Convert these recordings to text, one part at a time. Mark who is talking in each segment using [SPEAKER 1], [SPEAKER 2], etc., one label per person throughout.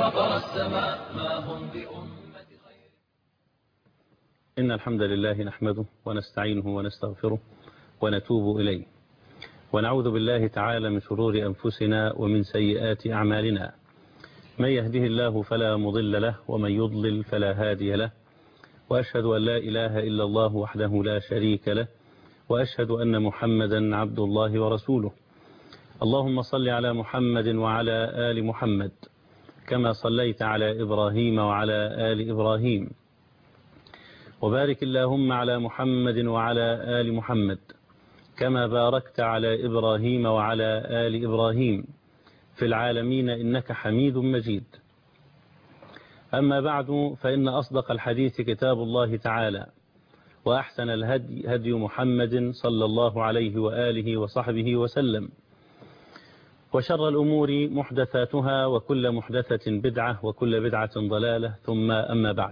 [SPEAKER 1] فطر السماء ما هم بأمة خير
[SPEAKER 2] إن الحمد لله نحمده ونستعينه ونستغفره ونتوب إليه ونعوذ بالله تعالى من شرور أنفسنا ومن سيئات أعمالنا من يهده الله فلا مضل له ومن يضلل فلا هادي له وأشهد أن لا إله إلا الله وحده لا شريك له وأشهد أن محمدا عبد الله ورسوله اللهم صل على محمد وعلى آل محمد كما صليت على إبراهيم وعلى آل إبراهيم وبارك اللهم على محمد وعلى آل محمد كما باركت على إبراهيم وعلى آل إبراهيم في العالمين إنك حميد مجيد أما بعد فإن أصدق الحديث كتاب الله تعالى وأحسن الهدي هدي محمد صلى الله عليه وآله وصحبه وسلم وشر الأمور محدثاتها وكل محدثة بدعة وكل بدعة ضلالة ثم أما بعد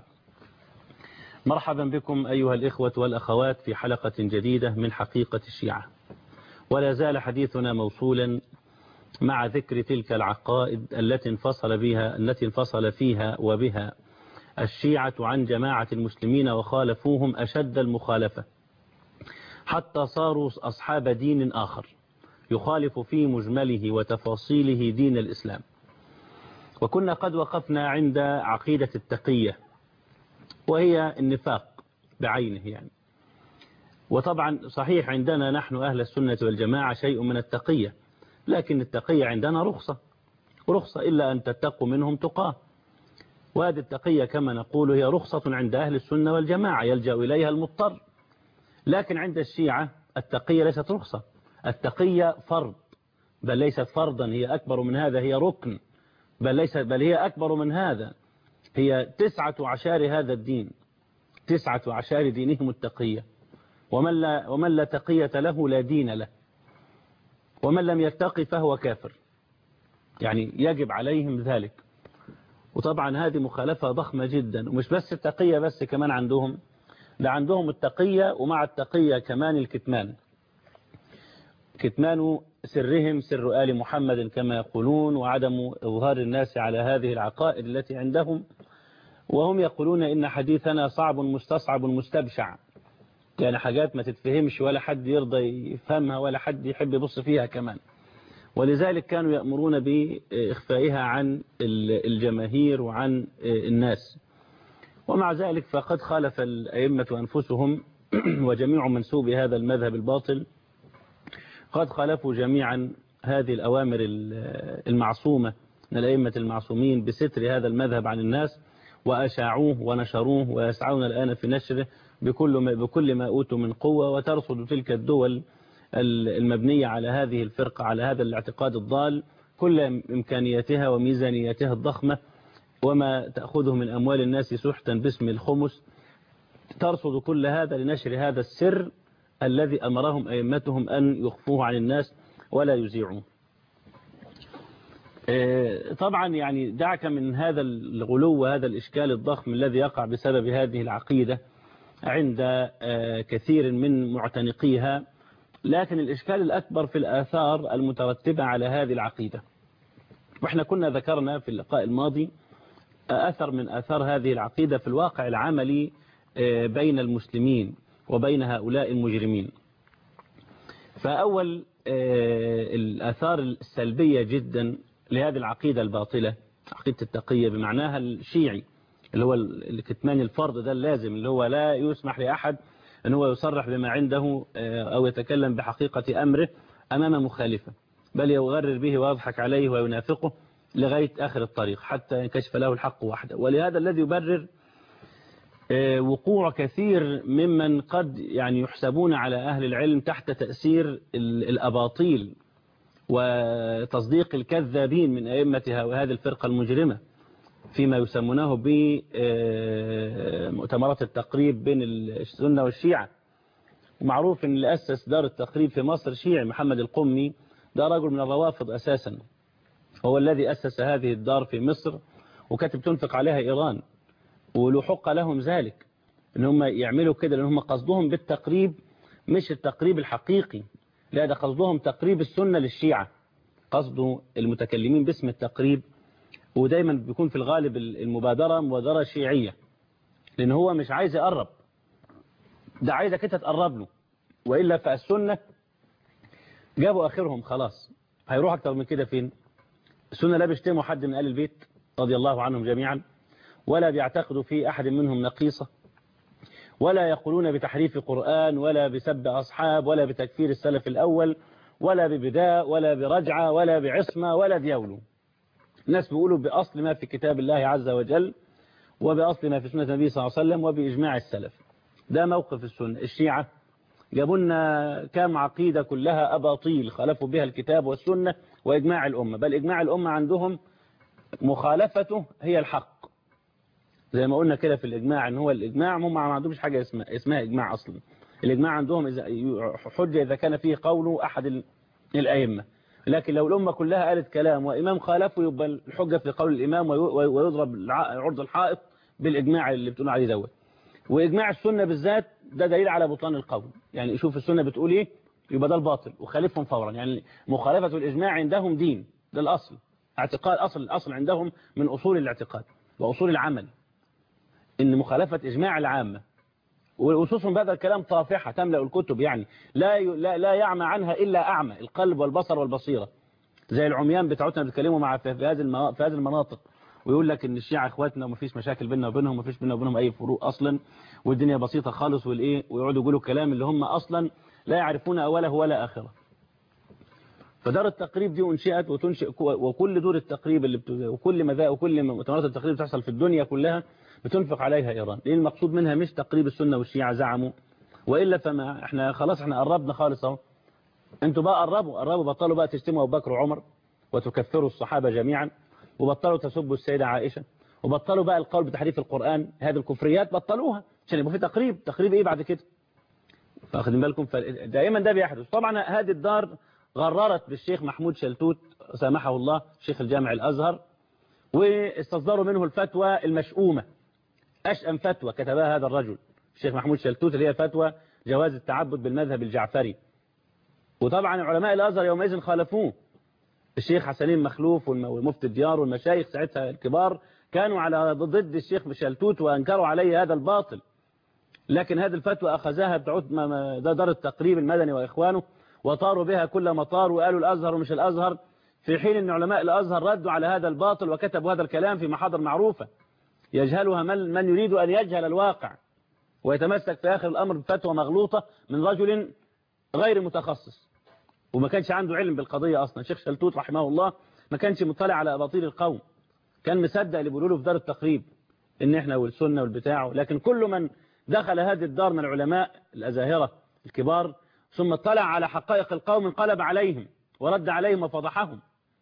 [SPEAKER 2] مرحبا بكم أيها الإخوة والأخوات في حلقة جديدة من حقيقة الشيعة ولا زال حديثنا موصولا مع ذكر تلك العقائد التي انفصل بها التي انفصل فيها وبها الشيعة عن جماعة المسلمين وخالفوهم أشد المخالفة حتى صاروا أصحاب دين آخر يخالف في مجمله وتفاصيله دين الإسلام وكنا قد وقفنا عند عقيدة التقية وهي النفاق بعينه يعني وطبعا صحيح عندنا نحن أهل السنة والجماعة شيء من التقية لكن التقية عندنا رخصة رخصة إلا أن تتقوا منهم تقاه وهذه التقية كما نقول هي رخصة عند أهل السنة والجماعة يلجأ إليها المضطر لكن عند الشيعة التقية ليست رخصة التقية فرض بل ليست فرضا هي أكبر من هذا هي ركن بل, ليست بل هي أكبر من هذا هي تسعة عشار هذا الدين تسعة عشار دينهم التقية ومن لا, ومن لا تقية له لا دين له ومن لم يتقي فهو كافر يعني يجب عليهم ذلك وطبعا هذه مخالفة ضخمة جدا ومش بس التقية بس كمان عندهم ده عندهم التقية ومع التقية كمان الكتمان كتمان سرهم سر آل محمد كما يقولون وعدم إظهار الناس على هذه العقائد التي عندهم وهم يقولون إن حديثنا صعب مستصعب مستبشع يعني حاجات ما تتفهمش ولا حد يرضى يفهمها ولا حد يحب يبص فيها كمان ولذلك كانوا يأمرون بإخفائها عن الجماهير وعن الناس ومع ذلك فقد خالف الأئمة أنفسهم وجميع منسوب هذا المذهب الباطل قد خالفوا جميعا هذه الأوامر المعصومة من الأئمة المعصومين بستر هذا المذهب عن الناس وأشاعوه ونشروه ويسعون الآن في نشره بكل ما, بكل ما أوتوا من قوة وترصد تلك الدول المبنية على هذه الفرقة على هذا الاعتقاد الضال كل إمكانياتها وميزانياتها الضخمة وما تأخذه من أموال الناس سحتا باسم الخمس ترصد كل هذا لنشر هذا السر الذي أمرهم أئمتهم أن يخفوه عن الناس ولا يزيعوه طبعا يعني دعك من هذا الغلو وهذا الإشكال الضخم الذي يقع بسبب هذه العقيدة عند كثير من معتنقيها لكن الإشكال الأكبر في الآثار المترتبة على هذه العقيدة وإحنا كنا ذكرنا في اللقاء الماضي أثر من أثار هذه العقيدة في الواقع العملي بين المسلمين وبين هؤلاء المجرمين فأول الآثار السلبية جدا لهذه العقيدة الباطلة عقيدة التقية بمعناها الشيعي اللي هو الكتمان الفرض ده اللازم اللي هو لا يسمح لأحد أن هو يصرح بما عنده أو يتكلم بحقيقة أمره أمام مخالفة بل يغرر به ويضحك عليه وينافقه لغاية آخر الطريق حتى ينكشف له الحق وحده ولهذا الذي يبرر وقوع كثير ممن قد يعني يحسبون على أهل العلم تحت تأثير الأباطيل وتصديق الكذابين من أئمة هذه الفرقة المجرمة فيما يسمونه بمؤتمرات التقريب بين السنة والشيعة ومعروف أن اللي أسس دار التقريب في مصر شيعي محمد القمي ده رجل من الروافض أساسا هو الذي أسس هذه الدار في مصر وكانت بتنفق عليها إيران ولو حق لهم ذلك ان هم يعملوا كده لان هم قصدهم بالتقريب مش التقريب الحقيقي لا ده قصدهم تقريب السنة للشيعة قصده المتكلمين باسم التقريب ودايما بيكون في الغالب المبادرة مبادرة شيعية لأن هو مش عايز يقرب ده عايزك انت تقرب له وإلا فالسنة جابوا آخرهم خلاص هيروح أكتر من كده فين السنة لا بيشتموا حد من آل البيت رضي الله عنهم جميعا ولا بيعتقدوا في أحد منهم نقيصة ولا يقولون بتحريف قرآن ولا بسب أصحاب ولا بتكفير السلف الأول ولا ببداء ولا برجعة ولا بعصمة ولا ديولو الناس بيقولوا بأصل ما في كتاب الله عز وجل وبأصل ما في سنة النبي صلى الله عليه وسلم وبإجماع السلف ده موقف السنة الشيعة جابوا لنا كام عقيدة كلها أباطيل خالفوا بها الكتاب والسنة وإجماع الأمة بل إجماع الأمة عندهم مخالفته هي الحق زي ما قلنا كده في الإجماع إن هو الإجماع هم ما عندهمش حاجة اسمها, اسمها إجماع أصلا الإجماع عندهم إذا حجة إذا كان فيه قول أحد الأئمة لكن لو الأمة كلها قالت كلام وإمام خالفه يبقى الحجة في قول الإمام ويضرب عرض الحائط بالإجماع اللي بتقول عليه دوت وإجماع السنة بالذات ده دليل على بطلان القول يعني شوف السنة بتقول إيه يبقى ده الباطل وخالفهم فورا يعني مخالفة الإجماع عندهم دين ده الأصل اعتقاد أصل الأصل عندهم من أصول الاعتقاد وأصول العمل إن مخالفة إجماع العامة وخصوصا بهذا الكلام طافحة تملأ الكتب يعني لا لا لا يعمى عنها إلا أعمى القلب والبصر والبصيرة زي العميان بتاعتنا بيتكلموا مع في هذه في هذه المناطق ويقول لك ان الشيعة اخواتنا ومفيش مشاكل بيننا وبينهم ومفيش بيننا وبينهم اي فروق اصلا والدنيا بسيطة خالص والايه ويقعدوا يقولوا كلام اللي هم اصلا لا يعرفون اوله ولا اخره فدار التقريب دي انشئت وتنشئ وكل دور التقريب اللي بت... وكل مذا وكل مؤتمرات التقريب بتحصل في الدنيا كلها بتنفق عليها ايران لان المقصود منها مش تقريب السنة والشيعة زعموا والا فما احنا خلاص احنا قربنا خالص اهو انتوا بقى قربوا قربوا بطلوا بقى تشتموا ابو بكر وعمر وتكفروا الصحابة جميعا وبطلوا تسبوا السيدة عائشة وبطلوا بقى القول بتحريف القرآن هذه الكفريات بطلوها عشان يبقى في تقريب تقريب ايه بعد كده فاخدين بالكم دائما ده بيحدث طبعا هذه الدار غررت بالشيخ محمود شلتوت سامحه الله شيخ الجامع الأزهر واستصدروا منه الفتوى المشؤومة أشأم فتوى كتبها هذا الرجل الشيخ محمود شلتوت اللي هي فتوى جواز التعبد بالمذهب الجعفري وطبعا علماء الأزهر يومئذ خالفوه الشيخ حسنين مخلوف والمفتي الديار والمشايخ ساعتها الكبار كانوا على ضد الشيخ شلتوت وأنكروا عليه هذا الباطل لكن هذه الفتوى أخذها بتعود دار التقريب المدني وإخوانه وطاروا بها كل مطار وقالوا الأزهر ومش الأزهر في حين أن علماء الأزهر ردوا على هذا الباطل وكتبوا هذا الكلام في محاضر معروفة يجهلها من, من يريد أن يجهل الواقع ويتمسك في آخر الأمر بفتوى مغلوطة من رجل غير متخصص وما كانش عنده علم بالقضية أصلا شيخ شلتوت رحمه الله ما كانش مطلع على أباطيل القوم كان مصدق اللي بيقولوا له في دار التقريب إن إحنا والسنة والبتاع لكن كل من دخل هذه الدار من العلماء الأزاهرة الكبار ثم اطلع على حقائق القوم انقلب عليهم ورد عليهم وفضحهم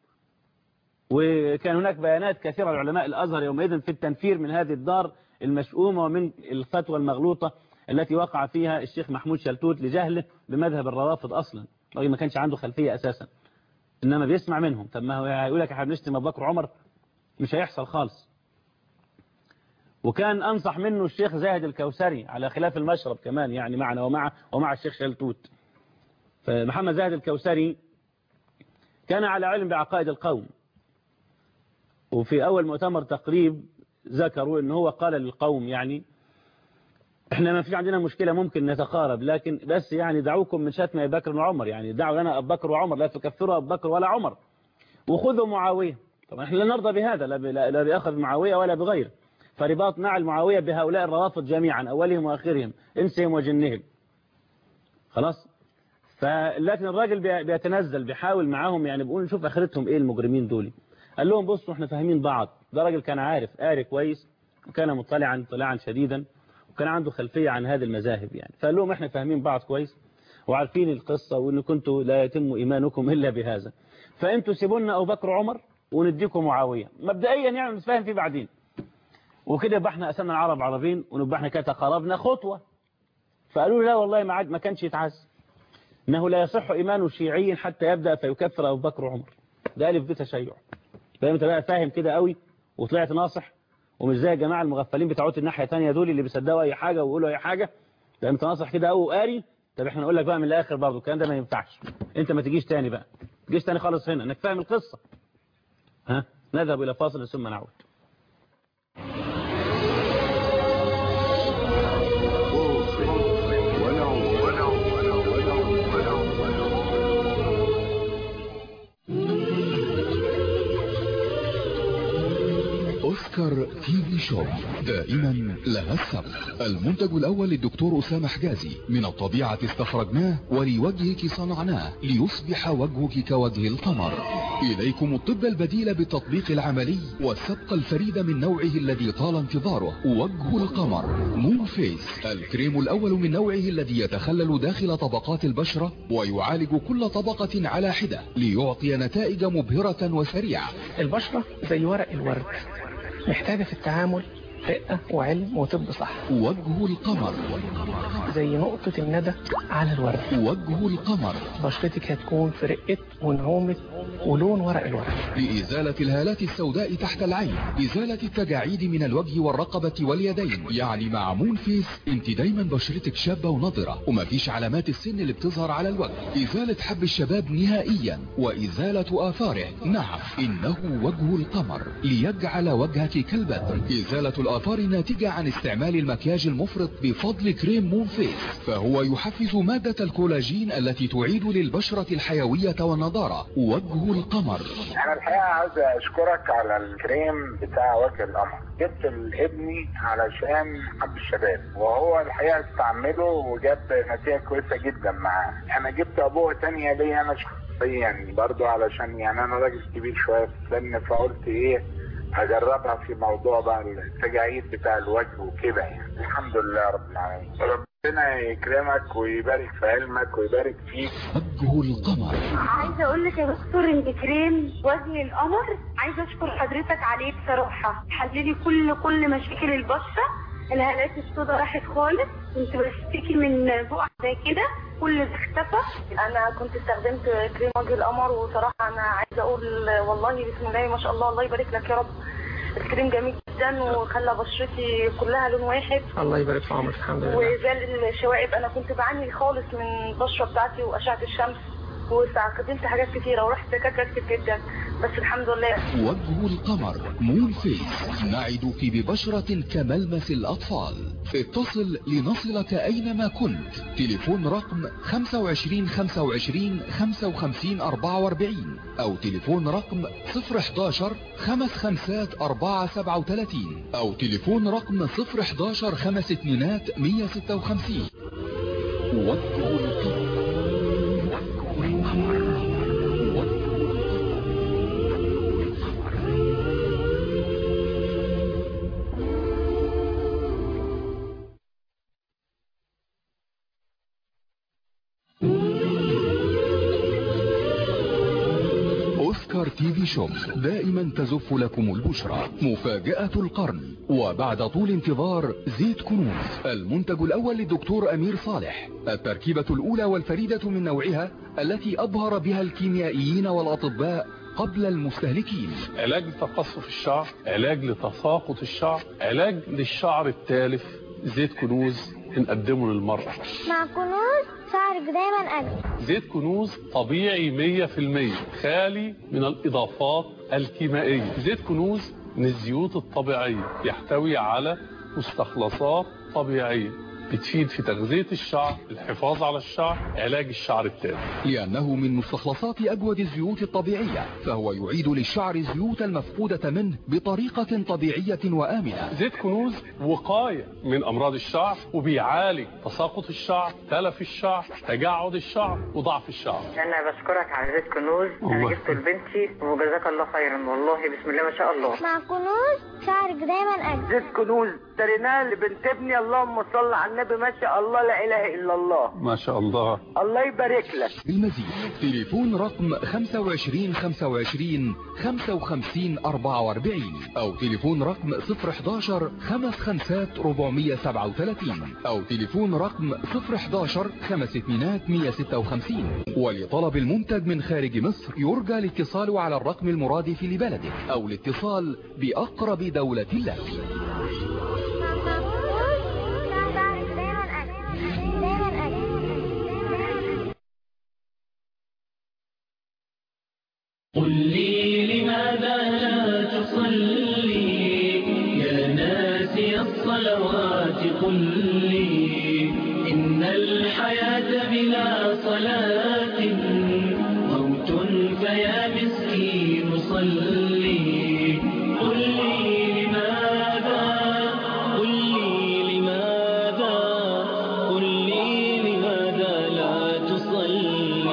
[SPEAKER 2] وكان هناك بيانات كثيرة لعلماء الأزهر يومئذ في التنفير من هذه الدار المشؤومة ومن الفتوى المغلوطة التي وقع فيها الشيخ محمود شلتوت لجهله بمذهب الروافض أصلا رغم ما كانش عنده خلفية أساسا إنما بيسمع منهم طب ما هو هيقول لك احنا بنشتم أبو بكر وعمر مش هيحصل خالص وكان أنصح منه الشيخ زاهد الكوثري على خلاف المشرب كمان يعني معنا ومع ومع الشيخ شلتوت فمحمد زاهد الكوثري كان على علم بعقائد القوم وفي أول مؤتمر تقريب ذكروا ان هو قال للقوم يعني احنا ما فيش عندنا مشكلة ممكن نتقارب لكن بس يعني دعوكم من شتم ابي بكر وعمر يعني دعوا لنا ابو بكر وعمر لا تكفروا ابو بكر ولا عمر وخذوا معاوية طبعا احنا لا نرضى بهذا لا, لا بأخذ معاوية ولا بغيره فرباط مع المعاوية بهؤلاء الروافض جميعا أولهم وآخرهم إنسهم وجنهم خلاص فلكن الراجل بيتنزل بيحاول معاهم يعني بيقول نشوف آخرتهم إيه المجرمين دول قال لهم بصوا احنا فاهمين بعض ده راجل كان عارف قاري كويس وكان مطلعا اطلاعا شديدا وكان عنده خلفية عن هذه المذاهب يعني فقال لهم احنا فاهمين بعض كويس وعارفين القصة وان كنتوا لا يتم ايمانكم الا بهذا فانتوا سيبونا ابو بكر وعمر ونديكم معاوية مبدئيا يعني نتفاهم فيه بعدين وكده يبقى احنا قسمنا العرب عربين ونبقى احنا كده تقاربنا خطوة فقالوا لا والله ما عاد ما كانش يتعز انه لا يصح ايمان شيعي حتى يبدأ فيكفر ابو بكر وعمر ده الف ب تشيع فانت بقى فاهم كده قوي وطلعت ناصح ومش زي الجماعه المغفلين بتاعت الناحيه الثانيه دول اللي بيصدقوا اي حاجه ويقولوا اي حاجه ده انت ناصح كده قوي وقاري طب احنا نقول لك بقى من الاخر برضه الكلام ده ما ينفعش انت ما تجيش تاني بقى تجيش تاني خالص هنا انك فاهم القصه ها نذهب إلى فاصل ثم نعود
[SPEAKER 3] اوسكار تي في شوب دائما لها السبق المنتج الاول للدكتور اسامه حجازي من الطبيعة استخرجناه ولوجهك صنعناه ليصبح وجهك كوجه القمر اليكم الطب البديل بالتطبيق العملي والسبق الفريد من نوعه الذي طال انتظاره وجه القمر مون فيس الكريم الاول من نوعه الذي يتخلل داخل طبقات البشرة ويعالج كل طبقة على حدة ليعطي نتائج مبهرة وسريعة
[SPEAKER 4] البشرة زي ورق الورد محتاجة في التعامل رقة وعلم وطب صح
[SPEAKER 3] وجه القمر
[SPEAKER 4] زي نقطة الندى على الورد
[SPEAKER 3] وجه القمر
[SPEAKER 4] بشرتك هتكون في رقة ونعومة ولون ورق الورد
[SPEAKER 3] لإزالة الهالات السوداء تحت العين إزالة التجاعيد من الوجه والرقبة واليدين يعني مع مون فيس انت دايما بشرتك شابة ونضرة ومفيش علامات السن اللي بتظهر على الوجه إزالة حب الشباب نهائيا وإزالة آثاره نعم إنه وجه القمر ليجعل وجهك كالبدر إزالة الآثار ناتجة عن استعمال المكياج المفرط بفضل كريم مون فيس فهو يحفز مادة الكولاجين التي تعيد للبشرة الحيوية والنضارة وجه القمر
[SPEAKER 5] انا الحقيقه عاوز اشكرك على الكريم بتاع وجه القمر جبت لابني علشان حب الشباب وهو الحقيقه استعمله وجاب نتيجه كويسه جدا معاه انا جبت ابوه تانية ليا انا شخصيا برضو علشان يعني انا راجل كبير شويه في السن فقلت ايه هجربها في موضوع بقى التجاعيد بتاع الوجه وكده يعني الحمد لله رب العالمين ربنا يكرمك ويبارك في علمك ويبارك فيك
[SPEAKER 3] وجه القمر
[SPEAKER 6] عايزه اقول لك يا دكتور انت كريم وجه القمر عايزه اشكر حضرتك عليه بصراحه حللي كل كل مشاكل البشره الهالات السوداء راحت خالص كنت بشتكي من بقع زي كده كل ده اختفى انا كنت استخدمت كريم وجه القمر وصراحه انا عايزه اقول والله بسم الله ما شاء الله الله يبارك لك يا رب الكريم جميل جدا وخلى بشرتي كلها لون واحد
[SPEAKER 4] الله يبارك في عمرك الحمد لله
[SPEAKER 6] وزال الشوائب انا كنت بعاني خالص من البشره بتاعتي واشعه الشمس واستخدمت حاجات كتيره ورحت دكاتره كتير جدا بس الحمد لله
[SPEAKER 3] وجه القمر مون فيس نعدك ببشرة كملمس الأطفال اتصل لنصلك أينما كنت تليفون رقم 25 25 55 44 أو تليفون رقم 011 خمس خمسات 4 37 أو تليفون رقم 011 خمس اتنينات 156 وجه القمر اوسكار تي في شوب دائما تزف لكم البشرى مفاجأة القرن وبعد طول انتظار زيت كنوز المنتج الاول للدكتور امير صالح التركيبة الاولى والفريدة من نوعها التي ابهر بها الكيميائيين والاطباء قبل المستهلكين
[SPEAKER 7] علاج لتقصف الشعر علاج لتساقط الشعر علاج للشعر التالف زيت كنوز بنقدمه للمرأة
[SPEAKER 8] مع كنوز شعرك دايما أجمل
[SPEAKER 7] زيت كنوز طبيعي 100% خالي من الإضافات الكيميائية زيت كنوز من الزيوت الطبيعية يحتوي على مستخلصات طبيعية بتفيد في تغذية الشعر الحفاظ على الشعر علاج الشعر التالف
[SPEAKER 3] لأنه من مستخلصات أجود الزيوت الطبيعية فهو يعيد للشعر الزيوت المفقودة منه بطريقة طبيعية وآمنة
[SPEAKER 7] زيت كنوز وقاية من أمراض الشعر وبيعالج تساقط الشعر تلف الشعر تجعد الشعر وضعف الشعر
[SPEAKER 9] انا بشكرك على زيت كنوز انا
[SPEAKER 7] الله.
[SPEAKER 9] جبته لبنتي وجزاك الله خيرا والله بسم الله ما شاء الله
[SPEAKER 8] مع كنوز شعرك دايما أجمل
[SPEAKER 9] زيت كنوز اشتريناه لبنت ابني اللهم صل على النبي ما شاء الله لا اله الا الله
[SPEAKER 7] ما شاء الله
[SPEAKER 9] الله يبارك لك
[SPEAKER 3] بالمزيد تليفون رقم 25 25 55 44 أو تليفون رقم 011 خمس خمسات 437 أو تليفون رقم 011 خمس اتنينات 156 ولطلب المنتج من خارج مصر يرجى الاتصال على الرقم المرادف لبلدك أو الاتصال بأقرب دولة لك
[SPEAKER 8] مع كنوز شعرك دايما أجمل دايما أجمل
[SPEAKER 1] قل لي لماذا لا الصلوات قل لي إن الحياة بلا صلاة موت فيا مسكين صلي قل لي لماذا قل لي لماذا قل لي لماذا لا تصلي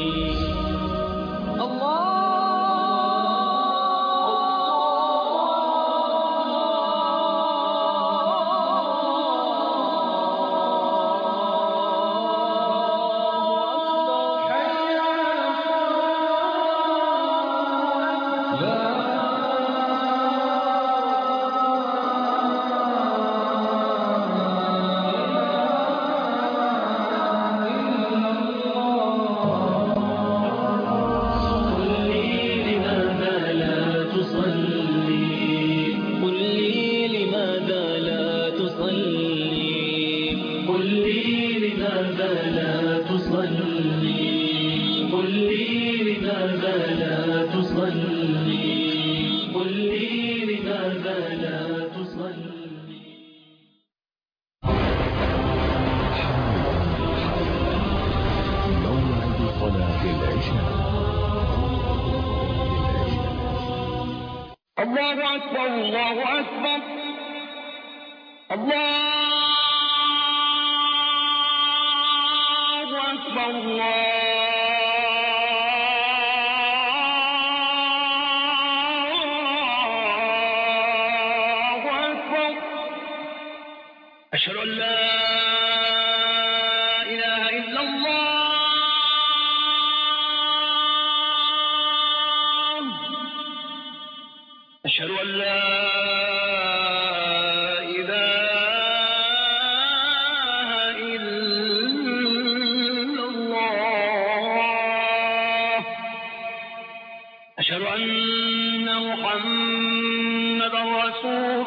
[SPEAKER 1] قل لي لماذا لا تصلي قل لي لماذا لا تصلي قل لي لماذا لا تصلي قل لي لماذا لا تصلي قل لي لماذا لا تصلي
[SPEAKER 3] موعد صلاة العشاء
[SPEAKER 9] الله أكبر الله أكبر الله أكبر الله أكبر أشهد أن لا إله إلا الله أشهد أن لا إله إلا الله أشهد أن محمدا رسول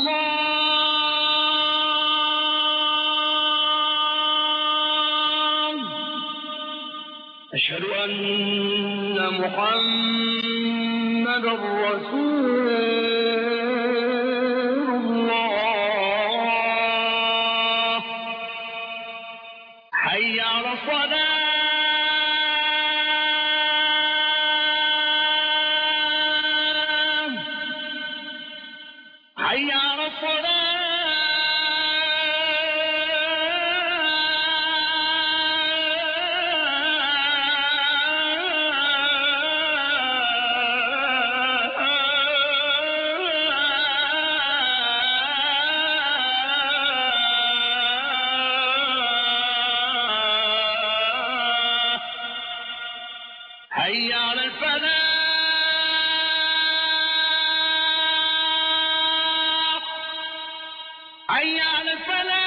[SPEAKER 9] الله أشهد أن محمدا رسول الله حي على الصلاة حي على الصلاة حي على الفلاح حي على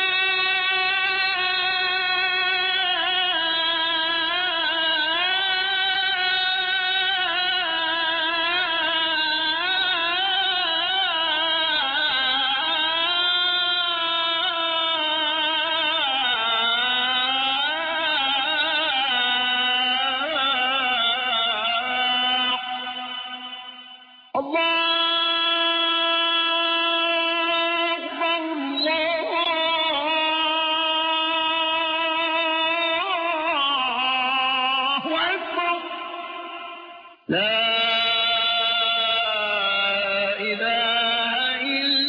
[SPEAKER 9] الفلاح الله أكبر الله أكبر لا إله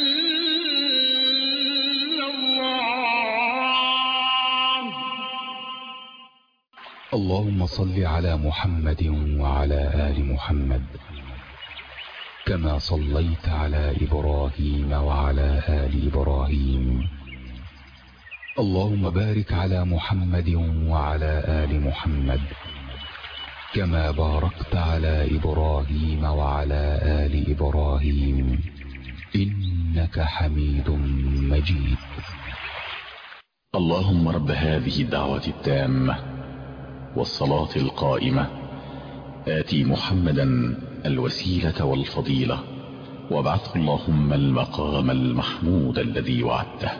[SPEAKER 9] إلا الله
[SPEAKER 3] اللهم صل على محمد وعلى آل محمد كما صليت على إبراهيم وعلى آل إبراهيم اللهم بارك على محمد وعلى آل محمد كما باركت على إبراهيم وعلى آل إبراهيم إنك حميد مجيد
[SPEAKER 10] اللهم رب هذه الدعوة التامة والصلاة القائمة آتي محمدا الوسيلة والفضيلة وابعثه اللهم المقام المحمود الذي وعدته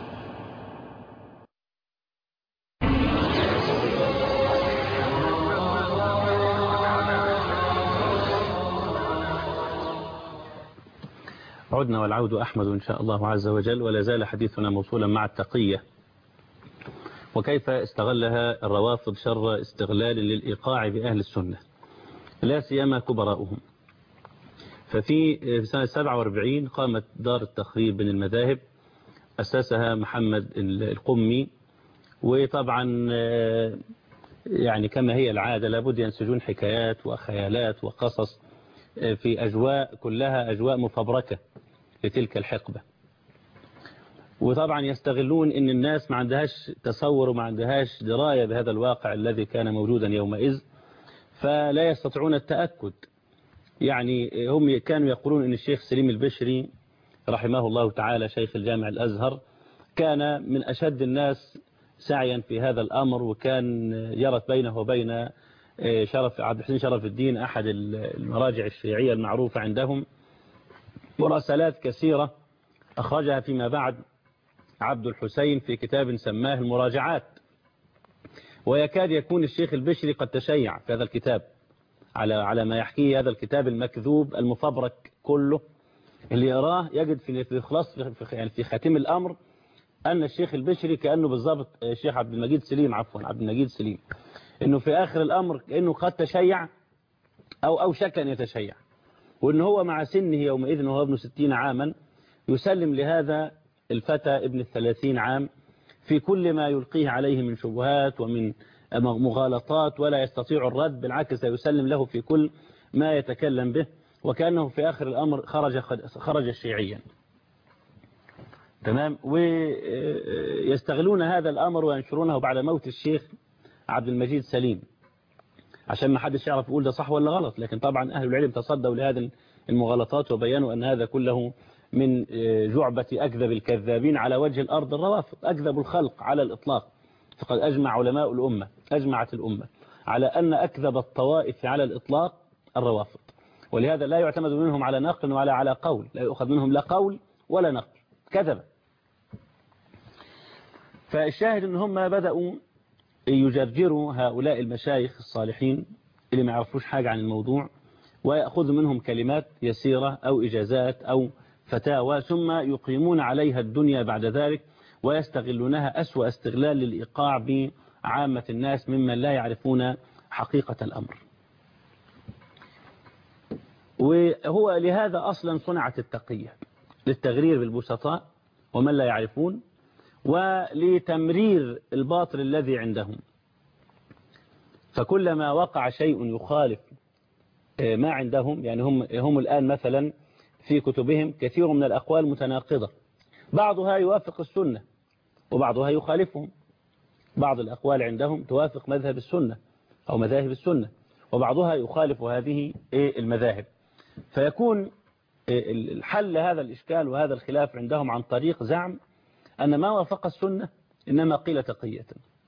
[SPEAKER 2] عدنا والعود أحمد إن شاء الله عز وجل ولا زال حديثنا موصولا مع التقية وكيف استغلها الروافض شر استغلال للإيقاع بأهل السنة لا سيما كبراؤهم ففي سنة 47 قامت دار التخريب بين المذاهب أسسها محمد القمي وطبعا يعني كما هي العادة لابد ينسجون حكايات وخيالات وقصص في أجواء كلها أجواء مفبركة لتلك الحقبة وطبعا يستغلون ان الناس ما عندهاش تصور وما عندهاش دراية بهذا الواقع الذي كان موجودا يومئذ فلا يستطيعون التأكد يعني هم كانوا يقولون ان الشيخ سليم البشري رحمه الله تعالى شيخ الجامع الأزهر كان من أشد الناس سعيا في هذا الأمر وكان يرت بينه وبين شرف عبد الحسين شرف الدين أحد المراجع الشيعية المعروفة عندهم مراسلات كثيرة أخرجها فيما بعد عبد الحسين في كتاب سماه المراجعات ويكاد يكون الشيخ البشري قد تشيع في هذا الكتاب على على ما يحكيه هذا الكتاب المكذوب المفبرك كله اللي يراه يجد في في خلاص في يعني في خاتم الأمر أن الشيخ البشري كأنه بالضبط الشيخ عبد المجيد سليم عفوا عبد المجيد سليم انه في آخر الأمر كأنه قد تشيع أو أوشك أن يتشيع وأن هو مع سنه يومئذ وهو ابن ستين عاما يسلم لهذا الفتى ابن الثلاثين عام في كل ما يلقيه عليه من شبهات ومن مغالطات ولا يستطيع الرد بالعكس يسلم له في كل ما يتكلم به وكأنه في آخر الأمر خرج خرج شيعيا تمام ويستغلون هذا الأمر وينشرونه بعد موت الشيخ عبد المجيد سليم عشان ما حدش يعرف يقول ده صح ولا غلط لكن طبعا أهل العلم تصدوا لهذه المغالطات وبيانوا أن هذا كله من جعبة أكذب الكذابين على وجه الأرض الروافض أكذب الخلق على الإطلاق فقد أجمع علماء الأمة أجمعت الأمة على أن أكذب الطوائف على الإطلاق الروافض ولهذا لا يعتمد منهم على نقل ولا على قول لا يؤخذ منهم لا قول ولا نقل كذب فالشاهد ان هم بدأوا يجرجروا هؤلاء المشايخ الصالحين اللي ما يعرفوش حاجة عن الموضوع ويأخذوا منهم كلمات يسيرة أو إجازات أو فتاوى ثم يقيمون عليها الدنيا بعد ذلك ويستغلونها أسوأ استغلال للإيقاع بعامة الناس ممن لا يعرفون حقيقة الأمر وهو لهذا أصلا صنعت التقية للتغرير بالبسطاء ومن لا يعرفون ولتمرير الباطل الذي عندهم فكلما وقع شيء يخالف ما عندهم يعني هم, هم الآن مثلا في كتبهم كثير من الأقوال متناقضة بعضها يوافق السنة وبعضها يخالفهم بعض الأقوال عندهم توافق مذهب السنة أو مذاهب السنة وبعضها يخالف هذه المذاهب فيكون الحل هذا الإشكال وهذا الخلاف عندهم عن طريق زعم أن ما وافق السنة إنما قيل تقية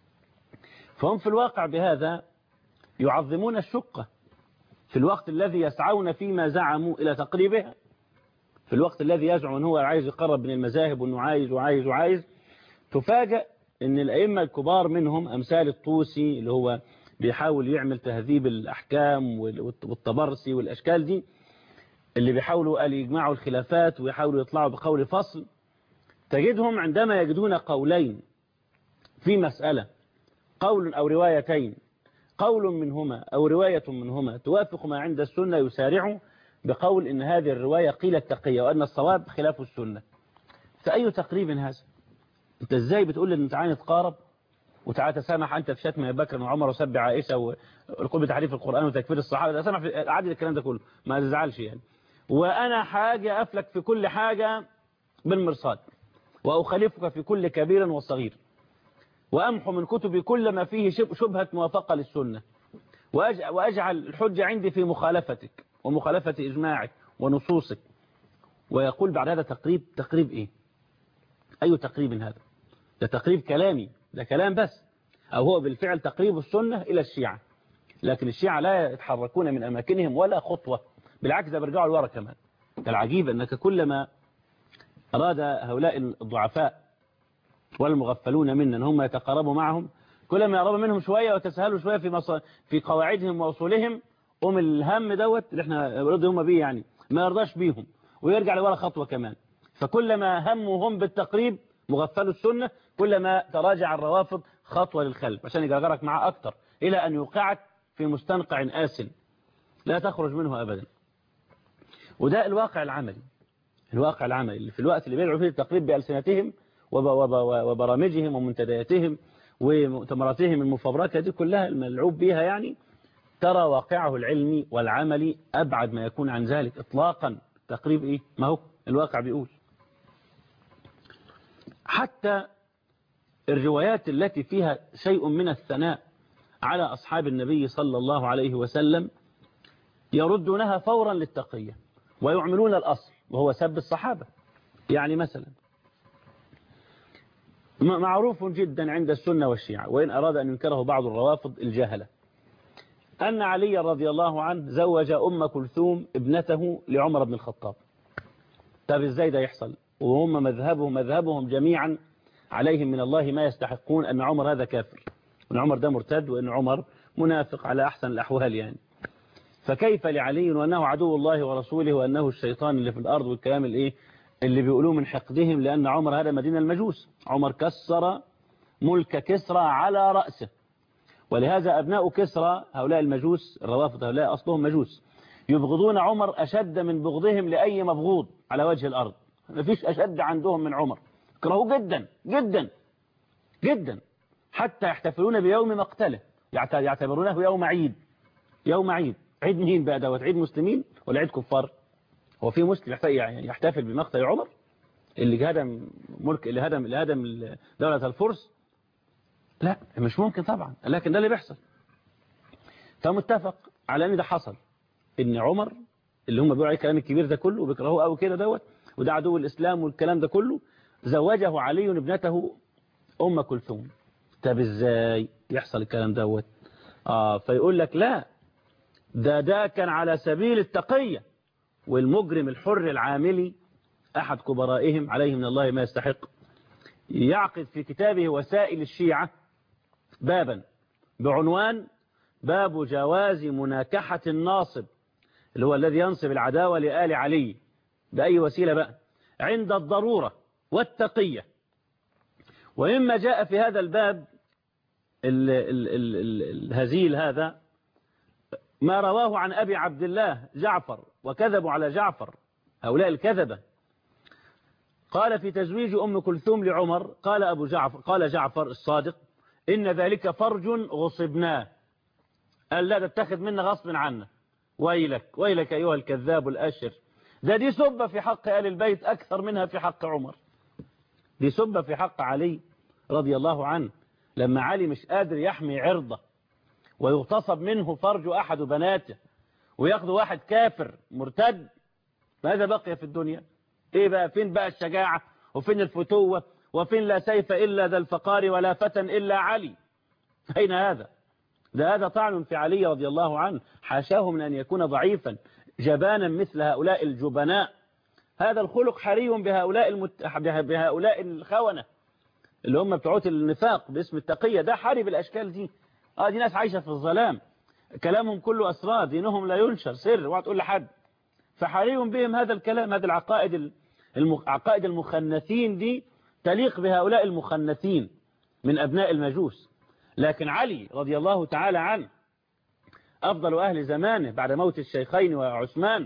[SPEAKER 2] فهم في الواقع بهذا يعظمون الشقة في الوقت الذي يسعون فيما زعموا إلى تقريبها في الوقت الذي يزعم أنه هو عايز يقرب من المذاهب وأنه عايز وعايز وعايز تفاجأ أن الأئمة الكبار منهم أمثال الطوسي اللي هو بيحاول يعمل تهذيب الأحكام والتبرسي والأشكال دي اللي بيحاولوا قال يجمعوا الخلافات ويحاولوا يطلعوا بقول فصل تجدهم عندما يجدون قولين في مسألة قول أو روايتين قول منهما أو رواية منهما توافق ما عند السنة يسارع بقول إن هذه الرواية قيلت تقية وأن الصواب خلاف السنة فأي تقريب هذا أنت إزاي بتقول إن تعالى نتقارب وتعالى تسامح أنت في شتم أبي بكر وعمر وسب عائشة والقول بتحريف القرآن وتكفير الصحابة تسامح في عدد الكلام ده كله ما تزعلش يعني وأنا حاجة أفلك في كل حاجة بالمرصاد وأخالفك في كل كبير وصغير وأمحو من كتبي كل ما فيه شبهة موافقة للسنة وأجعل الحجة عندي في مخالفتك ومخالفة إجماعك ونصوصك ويقول بعد هذا تقريب تقريب إيه أي تقريب هذا ده تقريب كلامي ده كلام بس أو هو بالفعل تقريب السنة إلى الشيعة لكن الشيعة لا يتحركون من أماكنهم ولا خطوة بالعكس ده بيرجعوا لورا كمان العجيب أنك كلما أراد هؤلاء الضعفاء والمغفلون منا أن هم يتقربوا معهم كلما يقربوا منهم شوية وتسهلوا شوية في مص... في قواعدهم ووصولهم قوم الهم دوت اللي احنا رضي هم بيه يعني ما يرضاش بيهم ويرجع لورا خطوة كمان فكلما هموا هم بالتقريب مغفلوا السنة كلما تراجع الروافض خطوة للخلف عشان يجرجرك معاه أكتر إلى أن يوقعك في مستنقع آسن لا تخرج منه أبدا وده الواقع العملي الواقع العملي اللي في الوقت اللي بيدعوا فيه التقريب بألسنتهم وب وب وبرامجهم ومنتدياتهم ومؤتمراتهم المفبركة دي كلها الملعوب بيها يعني ترى واقعه العلمي والعملي أبعد ما يكون عن ذلك إطلاقا تقريب إيه ما هو الواقع بيقول حتى الروايات التي فيها شيء من الثناء على أصحاب النبي صلى الله عليه وسلم يردونها فورا للتقية ويعملون الأصل وهو سب الصحابة يعني مثلا معروف جدا عند السنة والشيعة وإن أراد أن ينكره بعض الروافض الجهلة أن علي رضي الله عنه زوج أم كلثوم ابنته لعمر بن الخطاب طب إزاي ده يحصل وهم مذهبهم مذهبهم جميعا عليهم من الله ما يستحقون أن عمر هذا كافر وأن عمر ده مرتد وأن عمر منافق على أحسن الأحوال يعني فكيف لعلي وأنه عدو الله ورسوله وأنه الشيطان اللي في الأرض والكلام الإيه اللي بيقولوه من حقدهم لأن عمر هذا مدينة المجوس عمر كسر ملك كسرى على رأسه ولهذا أبناء كسرى هؤلاء المجوس الروافض هؤلاء أصلهم مجوس يبغضون عمر أشد من بغضهم لأي مبغوض على وجه الأرض ما فيش أشد عندهم من عمر كرهوه جدا جدا جدا حتى يحتفلون بيوم مقتله يعتبرونه يوم عيد يوم عيد عيد مين بقى دوت عيد مسلمين ولا عيد كفار هو في مسلم يحتفل بمقتل عمر اللي هدم ملك اللي هدم اللي هدم دولة الفرس لا مش ممكن طبعا لكن ده اللي بيحصل فمتفق على ان ده حصل ان عمر اللي هم بيقولوا عليه الكلام الكبير ده كله وبيكرهوه قوي كده دوت وده عدو الاسلام والكلام ده كله زوجه علي ابنته ام كلثوم طب ازاي يحصل الكلام دوت اه فيقول لك لا ده ده كان على سبيل التقية والمجرم الحر العاملي أحد كبرائهم عليه من الله ما يستحق يعقد في كتابه وسائل الشيعة بابا بعنوان باب جواز مناكحة الناصب اللي هو الذي ينصب العداوة لآل علي بأي وسيلة بقى عند الضرورة والتقية ومما جاء في هذا الباب ال ال ال ال الهزيل هذا ما رواه عن أبي عبد الله جعفر وكذبوا على جعفر هؤلاء الكذبة قال في تزويج أم كلثوم لعمر قال أبو جعفر قال جعفر الصادق إن ذلك فرج غصبناه قال لا تتخذ منا غصب عنا ويلك ويلك أيها الكذاب الأشر ده دي سبة في حق آل البيت أكثر منها في حق عمر دي سبة في حق علي رضي الله عنه لما علي مش قادر يحمي عرضه ويغتصب منه فرج أحد بناته وياخذ واحد كافر مرتد ماذا بقي في الدنيا ايه بقى فين بقى الشجاعة وفين الفتوة وفين لا سيف إلا ذا الفقار ولا فتى إلا علي أين هذا ده هذا طعن في علي رضي الله عنه حاشاه من أن يكون ضعيفا جبانا مثل هؤلاء الجبناء هذا الخلق حري بهؤلاء, المت... بهؤلاء الخونة اللي هم بتوعوت النفاق باسم التقية ده حري بالأشكال دي اه دي ناس عايشة في الظلام كلامهم كله أسرار دينهم لا ينشر سر اوعى تقول لحد فحري بهم هذا الكلام هذه العقائد العقائد المخنثين دي تليق بهؤلاء المخنثين من أبناء المجوس لكن علي رضي الله تعالى عنه أفضل أهل زمانه بعد موت الشيخين وعثمان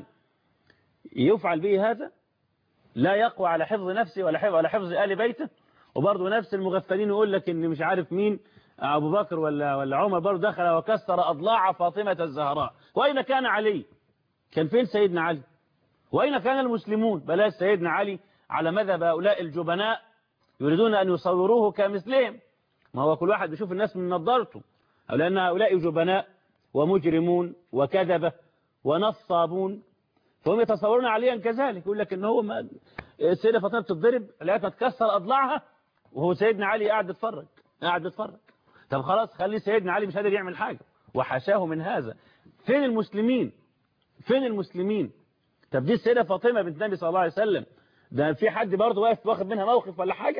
[SPEAKER 2] يفعل به هذا لا يقوى على حفظ نفسه ولا حفظ, ولا حفظ آل بيته وبرضه نفس المغفلين يقول لك إن مش عارف مين أبو بكر ولا, ولا عمر برضه دخل وكسر أضلاع فاطمة الزهراء وأين كان علي كان فين سيدنا علي وأين كان المسلمون بلاش سيدنا علي على مذهب هؤلاء الجبناء يريدون أن يصوروه كمثلهم ما هو كل واحد بيشوف الناس من نظارته أو لأن هؤلاء جبناء ومجرمون وكذبة ونصابون فهم يتصورون عليا كذلك يقول لك ان هو ما السيدة فاطمة بتتضرب لقيتها تكسر أضلاعها وهو سيدنا علي قاعد يتفرج قاعد يتفرج طب خلاص خلي سيدنا علي مش قادر يعمل حاجة وحشاه من هذا فين المسلمين فين المسلمين طب دي السيدة فاطمة بنت النبي صلى الله عليه وسلم ده في حد برضه واقف واخد منها موقف ولا حاجة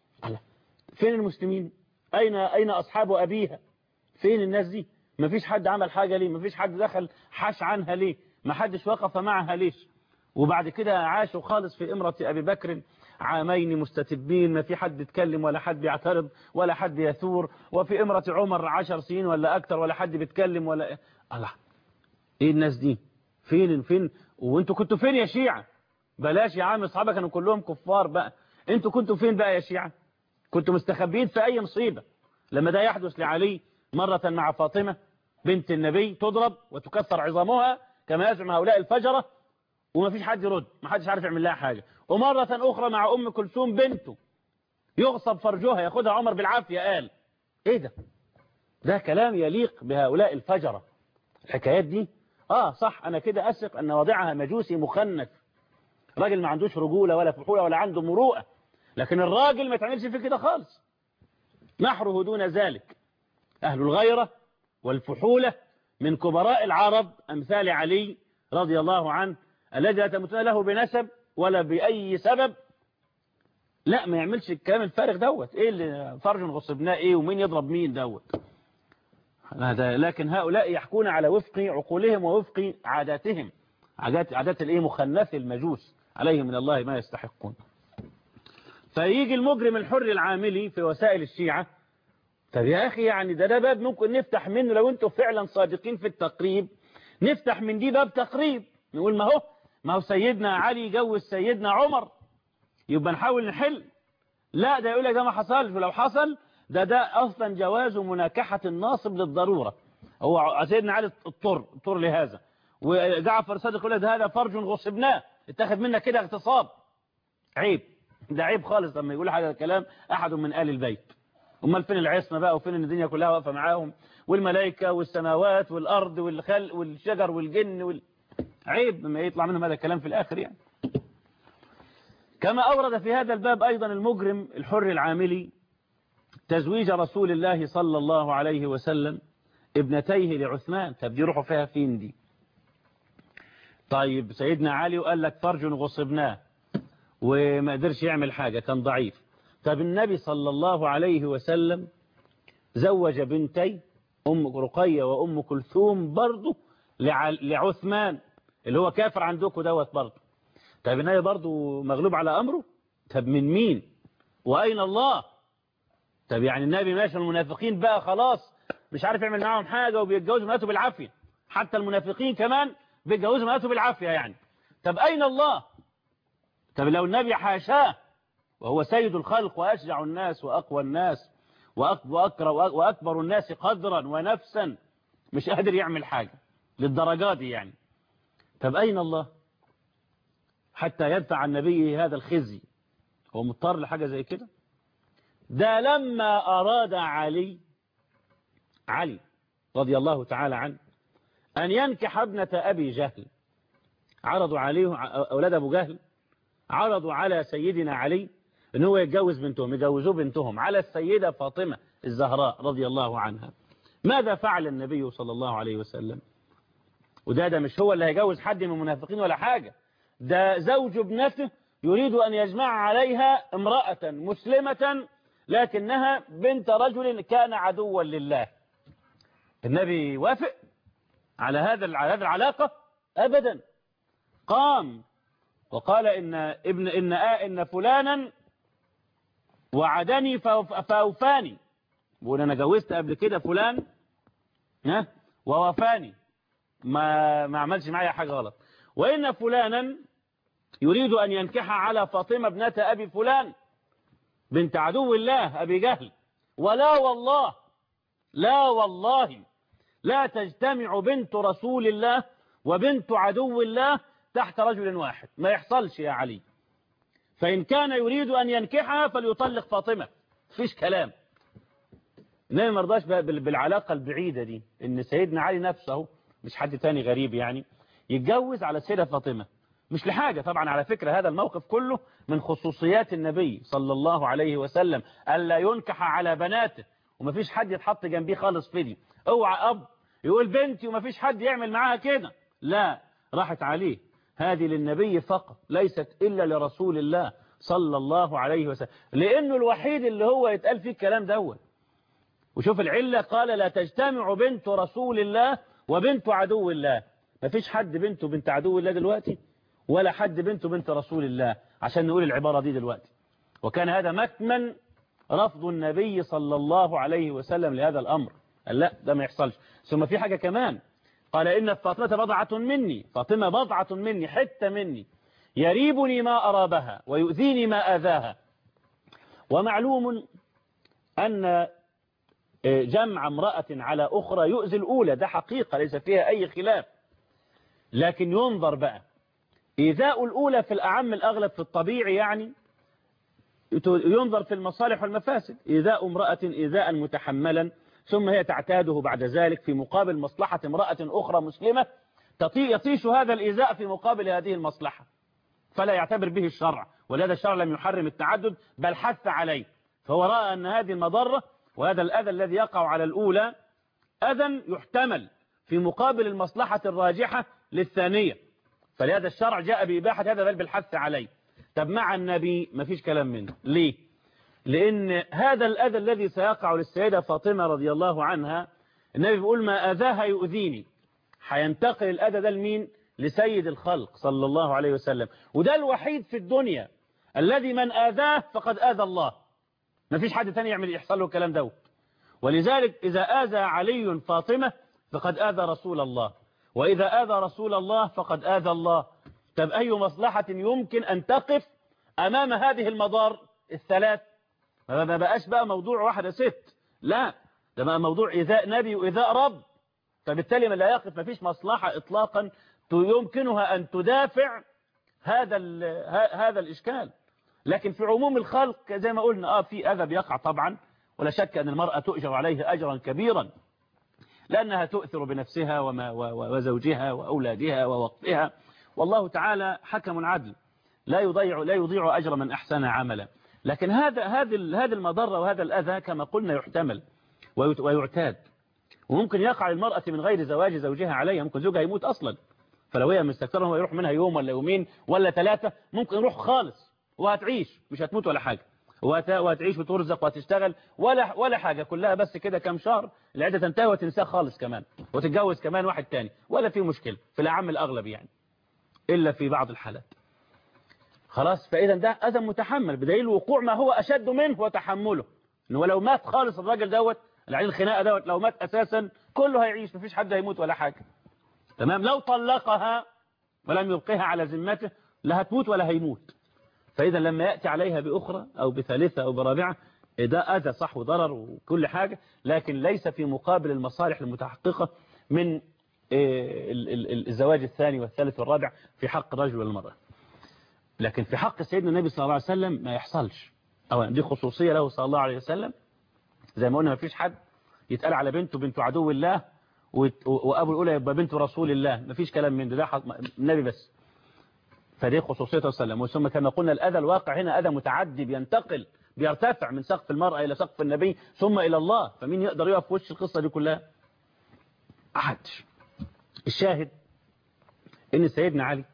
[SPEAKER 2] فين المسلمين أين أين أصحاب أبيها فين الناس دي ما فيش حد عمل حاجة ليه ما فيش حد دخل حش عنها ليه ما حدش وقف معها ليش وبعد كده عاشوا خالص في إمرة أبي بكر عامين مستتبين ما في حد يتكلم ولا حد يعترض ولا حد يثور وفي إمرة عمر عشر سنين ولا أكتر ولا حد بيتكلم ولا الله إيه الناس دي فين فين وانتوا كنتوا فين يا شيعة بلاش يا عم اصحابك كانوا كلهم كفار بقى انتوا كنتوا فين بقى يا شيعة كنتوا مستخبيين في أي مصيبة لما ده يحدث لعلي مرة مع فاطمة بنت النبي تضرب وتكسر عظامها كما يزعم هؤلاء الفجرة وما فيش حد يرد ما حدش عارف يعمل لها حاجة ومرة أخرى مع أم كلثوم بنته يغصب فرجها ياخدها عمر بالعافية قال ايه ده ده كلام يليق بهؤلاء الفجرة الحكايات دي اه صح انا كده اثق ان وضعها مجوسي مخنث راجل ما عندوش رجولة ولا فحولة ولا عنده مروءة لكن الراجل ما يتعملش في كده خالص نحره دون ذلك أهل الغيرة والفحولة من كبراء العرب أمثال علي رضي الله عنه الذي لا تموتون له بنسب ولا بأي سبب لا ما يعملش الكلام الفارغ دوت ايه اللي فرج غصبناه ايه ومين يضرب مين دوت هذا لكن هؤلاء يحكون على وفق عقولهم ووفق عاداتهم عادات عادات الايه مخنث المجوس عليهم من الله ما يستحقون فيجي المجرم الحر العاملي في وسائل الشيعة طب يا أخي يعني ده ده باب ممكن نفتح منه لو أنتم فعلا صادقين في التقريب نفتح من دي باب تقريب نقول ما هو ما هو سيدنا علي جوز سيدنا عمر يبقى نحاول نحل لا ده يقول لك ده ما حصلش ولو حصل ده ده أصلا جواز مناكحة الناصب للضرورة هو سيدنا علي اضطر اضطر لهذا وجعفر صادق يقول لك هذا فرج غصبناه اتخذ منك كده اغتصاب عيب ده عيب خالص لما يقول هذا الكلام أحد من آل البيت امال فين العصمة بقى وفين ان الدنيا كلها واقفة معاهم والملائكة والسماوات والأرض والخل والشجر والجن وال... عيب ما يطلع منهم هذا الكلام في الآخر يعني كما أورد في هذا الباب أيضا المجرم الحر العاملي تزويج رسول الله صلى الله عليه وسلم ابنتيه لعثمان طب دي روحوا فيها فين دي طيب سيدنا علي وقال لك فرج غصبناه وما قدرش يعمل حاجة كان ضعيف طب النبي صلى الله عليه وسلم زوج بنتي أم رقية وأم كلثوم برضه لعثمان اللي هو كافر عندكم دوت برضه طب النبي برضه مغلوب على أمره طب من مين وأين الله طب يعني النبي ماشي المنافقين بقى خلاص مش عارف يعمل معاهم حاجة وبيتجوزوا مراته بالعافية حتى المنافقين كمان بيتجوزوا مراته بالعافية يعني طب أين الله طب لو النبي حاشاه وهو سيد الخلق وأشجع الناس وأقوى الناس وأكبر, وأكبر الناس قدرا ونفسا مش قادر يعمل حاجة للدرجات دي يعني طب أين الله حتى يدفع عن النبي هذا الخزي هو مضطر لحاجة زي كده ده لما أراد علي علي رضي الله تعالى عنه أن ينكح ابنة أبي جهل عرضوا عليه أولاد أبو جهل عرضوا على سيدنا علي ان هو يتجوز بنتهم يجوزوا بنتهم على السيدة فاطمة الزهراء رضي الله عنها ماذا فعل النبي صلى الله عليه وسلم وده ده مش هو اللي هيجوز حد من المنافقين ولا حاجة ده زوج ابنته يريد أن يجمع عليها امرأة مسلمة لكنها بنت رجل كان عدوا لله النبي وافق على هذا على هذه العلاقة أبدا قام وقال إن ابن إن آه إن فلانا وعدني فأوفاني بقول أنا جوزت قبل كده فلان ها ووفاني ما ما عملش معايا حاجة غلط وإن فلانا يريد أن ينكح على فاطمة ابنة أبي فلان بنت عدو الله أبي جهل ولا والله لا والله لا تجتمع بنت رسول الله وبنت عدو الله تحت رجل واحد ما يحصلش يا علي فإن كان يريد أن ينكحها فليطلق فاطمة فيش كلام النبي ما رضاش بالعلاقة البعيدة دي إن سيدنا علي نفسه مش حد تاني غريب يعني يتجوز على السيدة فاطمة مش لحاجة طبعا على فكرة هذا الموقف كله من خصوصيات النبي صلى الله عليه وسلم ألا ينكح على بناته ومفيش حد يتحط جنبيه خالص في دي اوعى أب يقول بنتي ومفيش حد يعمل معاها كده لا راحت عليه هذه للنبي فقط ليست إلا لرسول الله صلى الله عليه وسلم لأنه الوحيد اللي هو يتقال فيه الكلام دوت وشوف العلة قال لا تجتمع بنت رسول الله وبنت عدو الله ما فيش حد بنته بنت عدو الله دلوقتي ولا حد بنته بنت رسول الله عشان نقول العبارة دي دلوقتي وكان هذا مكمن رفض النبي صلى الله عليه وسلم لهذا الأمر قال لا ده ما يحصلش ثم في حاجة كمان قال إن فاطمة بضعة مني فاطمة بضعة مني حتة مني يريبني ما أرابها ويؤذيني ما آذاها ومعلوم أن جمع امرأة على أخرى يؤذي الأولى ده حقيقة ليس فيها أي خلاف لكن ينظر بقى إيذاء الأولى في الأعم الأغلب في الطبيعي يعني ينظر في المصالح والمفاسد إيذاء امرأة إيذاء متحملا ثم هي تعتاده بعد ذلك في مقابل مصلحة امرأة أخرى مسلمة يطيش هذا الإيذاء في مقابل هذه المصلحة فلا يعتبر به الشرع ولهذا الشرع لم يحرم التعدد بل حث عليه فهو رأى أن هذه المضرة وهذا الأذى الذي يقع على الأولى أذى يحتمل في مقابل المصلحة الراجحة للثانية فلهذا الشرع جاء بإباحة هذا بل بالحث عليه طب مع النبي ما فيش كلام منه ليه لأن هذا الأذى الذي سيقع للسيدة فاطمة رضي الله عنها النبي بيقول ما أذاها يؤذيني هينتقل الأذى ده لمين لسيد الخلق صلى الله عليه وسلم وده الوحيد في الدنيا الذي من آذاه فقد آذى الله ما فيش حد تاني يعمل يحصل له الكلام ده ولذلك إذا آذى علي فاطمة فقد آذى رسول الله وإذا آذى رسول الله فقد آذى الله طب أي مصلحة يمكن أن تقف أمام هذه المضار الثلاث ما بقاش بقى موضوع واحدة ست لا ده بقى موضوع إيذاء نبي وإيذاء رب فبالتالي ما لا يقف ما فيش مصلحة إطلاقا يمكنها أن تدافع هذا هذا الإشكال لكن في عموم الخلق زي ما قلنا آه في أذى بيقع طبعا ولا شك أن المرأة تؤجر عليه أجرا كبيرا لأنها تؤثر بنفسها وما وزوجها وأولادها ووقتها والله تعالى حكم عدل لا يضيع لا يضيع أجر من أحسن عملا لكن هذا هذه هذه المضرة وهذا الأذى كما قلنا يحتمل ويعتاد وممكن يقع المرأة من غير زواج زوجها عليها ممكن زوجها يموت أصلا فلو هي مستكثرة هو يروح منها يوم ولا يومين ولا ثلاثة ممكن يروح خالص وهتعيش مش هتموت ولا حاجة وهتعيش وترزق وهتشتغل ولا ولا حاجة كلها بس كده كام شهر العدة تنتهي وتنساه خالص كمان وتتجوز كمان واحد تاني ولا في مشكلة في الأعم الأغلب يعني إلا في بعض الحالات خلاص فإذا ده أذى متحمل بدليل وقوع ما هو أشد منه وتحمله إنه ولو مات خالص الراجل دوت العين الخناقة دوت لو مات أساسا كله هيعيش مفيش حد هيموت ولا حاجة تمام لو طلقها ولم يبقيها على ذمته لا هتموت ولا هيموت فإذا لما يأتي عليها بأخرى أو بثالثة أو برابعة ده أذى صح وضرر وكل حاجة لكن ليس في مقابل المصالح المتحققة من الزواج الثاني والثالث والرابع في حق الرجل والمرأة لكن في حق سيدنا النبي صلى الله عليه وسلم ما يحصلش أو دي خصوصية له صلى الله عليه وسلم زي ما قلنا ما فيش حد يتقال على بنته بنت عدو الله وأبو الأولى يبقى بنت رسول الله ما فيش كلام من ده ده النبي بس فدي خصوصيته صلى الله عليه وسلم وثم كما قلنا الأذى الواقع هنا أذى متعدي بينتقل بيرتفع من سقف المرأة إلى سقف النبي ثم إلى الله فمين يقدر يقف في وش القصة دي كلها أحد الشاهد إن سيدنا علي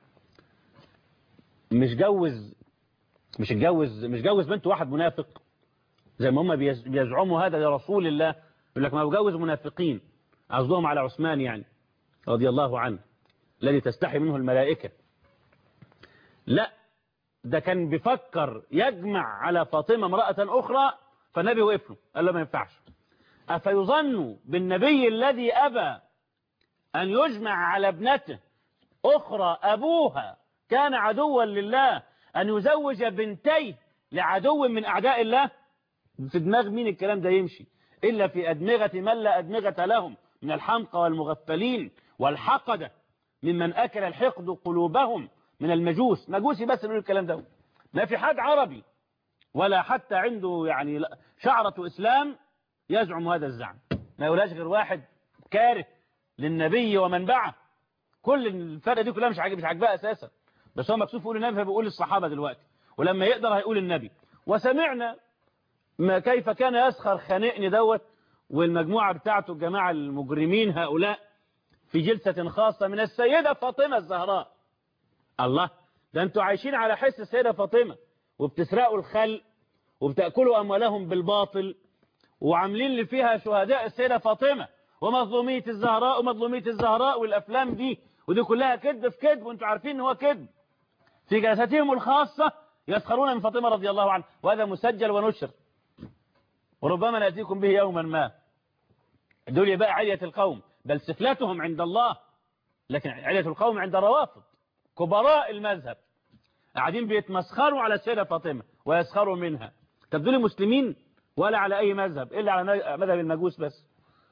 [SPEAKER 2] مش جوز مش اتجوز مش جوز بنت واحد منافق زي ما هم بيزعموا هذا لرسول الله يقول لك ما بجوز منافقين قصدهم على عثمان يعني رضي الله عنه الذي تستحي منه الملائكة لا ده كان بيفكر يجمع على فاطمة امرأة أخرى فالنبي وقف له قال له ما ينفعش أفيظن بالنبي الذي أبى أن يجمع على ابنته أخرى أبوها كان عدوا لله أن يزوج بنتيه لعدو من أعداء الله في دماغ مين الكلام ده يمشي إلا في أدمغة من لا أدمغة لهم من الحمقى والمغفلين والحقدة ممن أكل الحقد قلوبهم من المجوس مجوسي بس نقول الكلام ده ما في حد عربي ولا حتى عنده يعني شعرة إسلام يزعم هذا الزعم ما يقولهاش غير واحد كاره للنبي ومن بعه كل الفرقة دي كلها مش عاجب مش عاجباه أساسا بس هو مكسوف يقول النبي فبيقول للصحابة دلوقتي ولما يقدر هيقول النبي وسمعنا ما كيف كان يسخر خانقني دوت والمجموعة بتاعته الجماعة المجرمين هؤلاء في جلسة خاصة من السيدة فاطمة الزهراء الله ده انتوا عايشين على حس السيدة فاطمة وبتسرقوا الخلق وبتأكلوا أموالهم بالباطل وعاملين اللي فيها شهداء السيدة فاطمة ومظلومية الزهراء ومظلومية الزهراء والأفلام دي ودي كلها كذب في كذب وانتوا عارفين ان هو كذب في جلساتهم الخاصة يسخرون من فاطمة رضي الله عنها وهذا مسجل ونشر وربما نأتيكم به يوما ما دول بقى علية القوم بل سفلتهم عند الله لكن علية القوم عند الروافض كبراء المذهب قاعدين بيتمسخروا على السيدة فاطمة ويسخروا منها طب دول مسلمين ولا على أي مذهب إلا على مذهب المجوس بس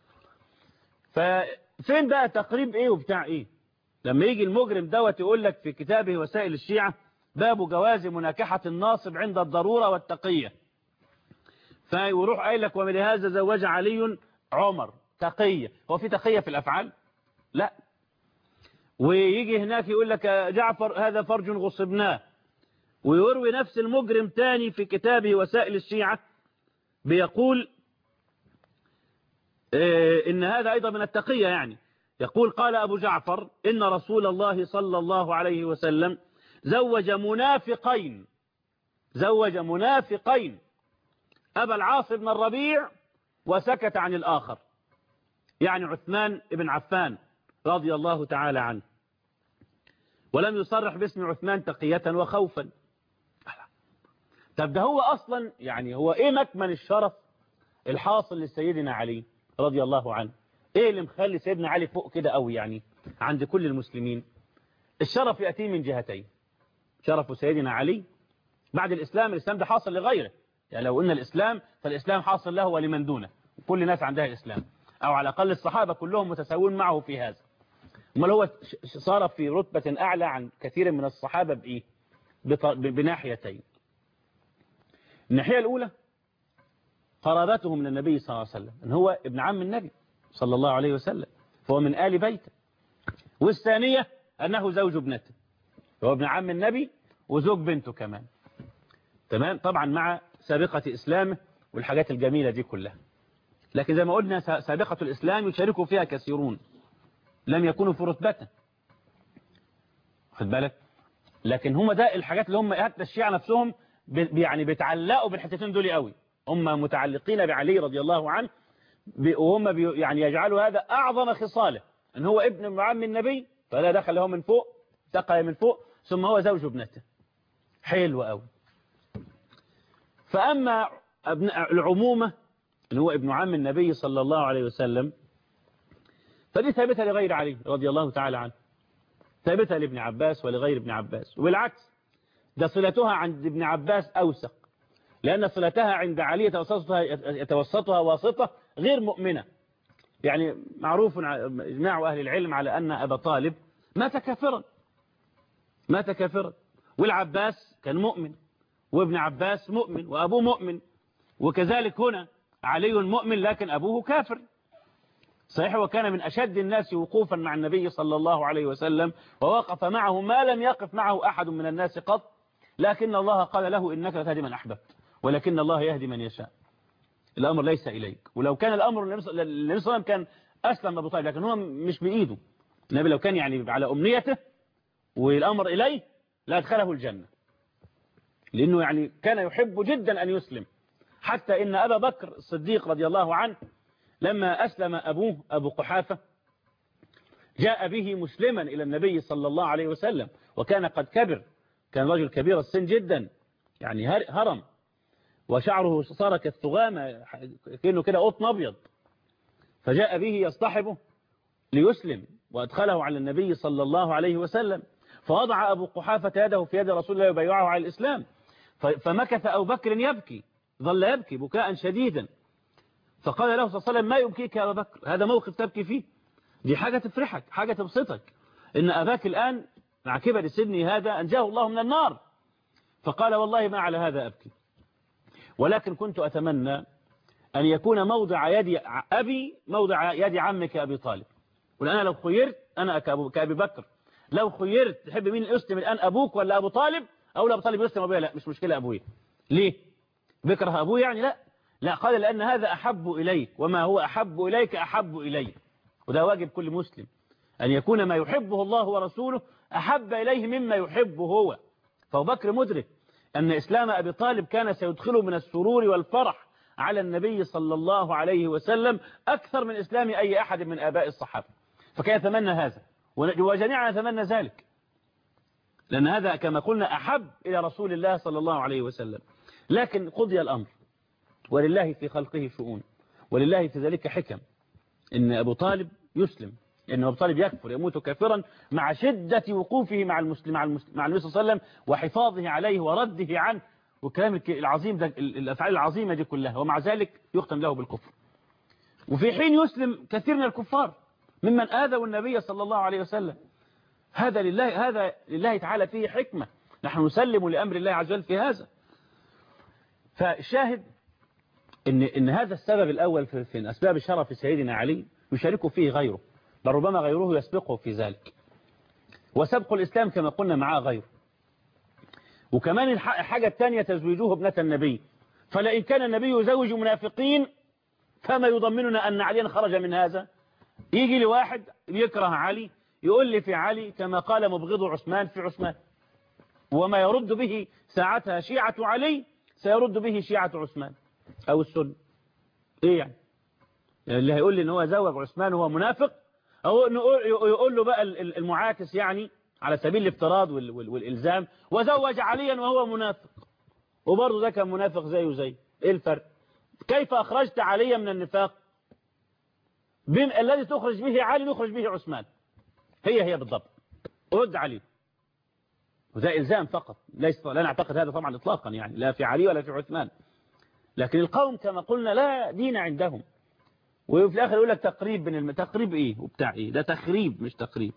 [SPEAKER 2] ففين بقى تقريب إيه وبتاع إيه لما يجي المجرم دوت يقول لك في كتابه وسائل الشيعة باب جواز مناكحة الناصب عند الضرورة والتقية فيروح قايل لك ولهذا زوج علي عمر تقية هو في تقية في الأفعال لا ويجي هناك يقول لك جعفر هذا فرج غصبناه ويروي نفس المجرم تاني في كتابه وسائل الشيعة بيقول إن هذا أيضا من التقية يعني يقول قال أبو جعفر إن رسول الله صلى الله عليه وسلم زوج منافقين زوج منافقين أبا العاص بن الربيع وسكت عن الآخر يعني عثمان بن عفان رضي الله تعالى عنه ولم يصرح باسم عثمان تقية وخوفا طب ده هو أصلا يعني هو إيه مكمن الشرف الحاصل لسيدنا علي رضي الله عنه إيه اللي مخلي سيدنا علي فوق كده قوي يعني عند كل المسلمين الشرف يأتي من جهتين شرف سيدنا علي بعد الإسلام الإسلام ده حاصل لغيره يعني لو قلنا الإسلام فالإسلام حاصل له ولمن دونه كل الناس عندها الإسلام أو على الأقل الصحابة كلهم متساوون معه في هذا امال هو صار في رتبة أعلى عن كثير من الصحابة بإيه بناحيتين الناحية الأولى قرابته من النبي صلى الله عليه وسلم ان هو ابن عم النبي صلى الله عليه وسلم فهو من آل بيته والثانية أنه زوج ابنته هو ابن عم النبي وزوج بنته كمان تمام طبعا مع سابقة إسلامه والحاجات الجميلة دي كلها لكن زي ما قلنا سابقة الإسلام يشاركوا فيها كثيرون لم يكونوا في رتبته خد بالك لكن هم ده الحاجات اللي هم حتى الشيعة نفسهم يعني بيتعلقوا بالحتتين دول قوي هم متعلقين بعلي رضي الله عنه وهم يعني يجعلوا هذا أعظم خصاله ان هو ابن عم النبي فلا دخل له من فوق سقى من فوق ثم هو زوج ابنته حلو قوي فأما ابن العمومة اللي هو ابن عم النبي صلى الله عليه وسلم فدي ثابتة لغير علي رضي الله تعالى عنه ثابتة لابن عباس ولغير ابن عباس وبالعكس ده صلتها عند ابن عباس أوثق لأن صلتها عند علي يتوسطها, يتوسطها واسطة غير مؤمنة يعني معروف إجماع أهل العلم على أن أبا طالب مات كافرا مات كافرا والعباس كان مؤمن وابن عباس مؤمن وأبوه مؤمن وكذلك هنا علي مؤمن لكن أبوه كافر صحيح وكان من أشد الناس وقوفا مع النبي صلى الله عليه وسلم ووقف معه ما لم يقف معه أحد من الناس قط لكن الله قال له إنك لتهدي من أحببت ولكن الله يهدي من يشاء الأمر ليس إليك ولو كان الأمر النبي صلى الله عليه وسلم كان أسلم أبو طالب لكن هو مش بإيده النبي لو كان يعني على أمنيته والأمر إليه لا أدخله الجنة لأنه يعني كان يحب جدا أن يسلم حتى إن أبا بكر الصديق رضي الله عنه لما أسلم أبوه أبو قحافة جاء به مسلما إلى النبي صلى الله عليه وسلم وكان قد كبر كان رجل كبير السن جدا يعني هرم وشعره صار كالثغامة كأنه كده قطن أبيض فجاء به يصطحبه ليسلم وأدخله على النبي صلى الله عليه وسلم فوضع أبو قحافة يده في يد رسول الله يبايعه على الإسلام فمكث أبو بكر يبكي ظل يبكي بكاء شديدا فقال له صلى الله عليه وسلم ما يبكيك يا أبا بكر هذا موقف تبكي فيه دي حاجة تفرحك حاجة تبسطك إن أباك الآن مع كبر سني هذا أنجاه الله من النار فقال والله ما على هذا أبكي ولكن كنت أتمنى أن يكون موضع يد أبي موضع يد عمك أبي طالب قل أنا لو خيرت أنا كأبي بكر لو خيرت تحب مين يسلم الآن أبوك ولا أبو طالب أو لا أبو طالب يسلم أبويا لا مش مشكلة أبويا ليه بكره أبوه يعني لا لا قال لأن هذا أحب إليك وما هو أحب إليك أحب إلي وده واجب كل مسلم أن يكون ما يحبه الله ورسوله أحب إليه مما يحبه هو فأبو بكر مدرك أن إسلام أبي طالب كان سيدخله من السرور والفرح على النبي صلى الله عليه وسلم أكثر من إسلام أي أحد من آباء الصحابة فكان يتمنى هذا وجميعا نتمنى ذلك لأن هذا كما قلنا أحب إلى رسول الله صلى الله عليه وسلم لكن قضي الأمر ولله في خلقه شؤون ولله في ذلك حكم إن أبو طالب يسلم إن أبو طالب يكفر يموت كافرا مع شدة وقوفه مع المسلم مع المسلم مع النبي صلى الله عليه وسلم وحفاظه عليه ورده عنه والكلام العظيم ده الأفعال العظيمة دي كلها ومع ذلك يختم له بالكفر وفي حين يسلم كثير من الكفار ممن آذوا النبي صلى الله عليه وسلم هذا لله هذا لله تعالى فيه حكمة نحن نسلم لأمر الله عز وجل في هذا فالشاهد إن, إن هذا السبب الأول في, في أسباب شرف سيدنا علي يشارك فيه غيره بل ربما غيره يسبقه في ذلك وسبق الإسلام كما قلنا معاه غيره وكمان الحاجة الثانية تزويجه ابنة النبي فلئن كان النبي يزوج منافقين فما يضمننا أن عليا خرج من هذا يجي لواحد يكره علي يقول لي في علي كما قال مبغض عثمان في عثمان وما يرد به ساعتها شيعة علي سيرد به شيعة عثمان أو السنة إيه يعني اللي هيقول لي إن هو زوج عثمان وهو منافق أو يقول له بقى المعاكس يعني على سبيل الافتراض والإلزام وزوج عليا وهو منافق وبرضه ده كان منافق زيه زي إيه الفرق كيف أخرجت علي من النفاق بم... الذي تخرج به علي نخرج به عثمان هي هي بالضبط رد علي وده إلزام فقط ليس لا نعتقد هذا طبعا إطلاقا يعني لا في علي ولا في عثمان لكن القوم كما قلنا لا دين عندهم وفي الآخر يقول لك تقريب بين الم... تقريب إيه وبتاع إيه ده تخريب مش تقريب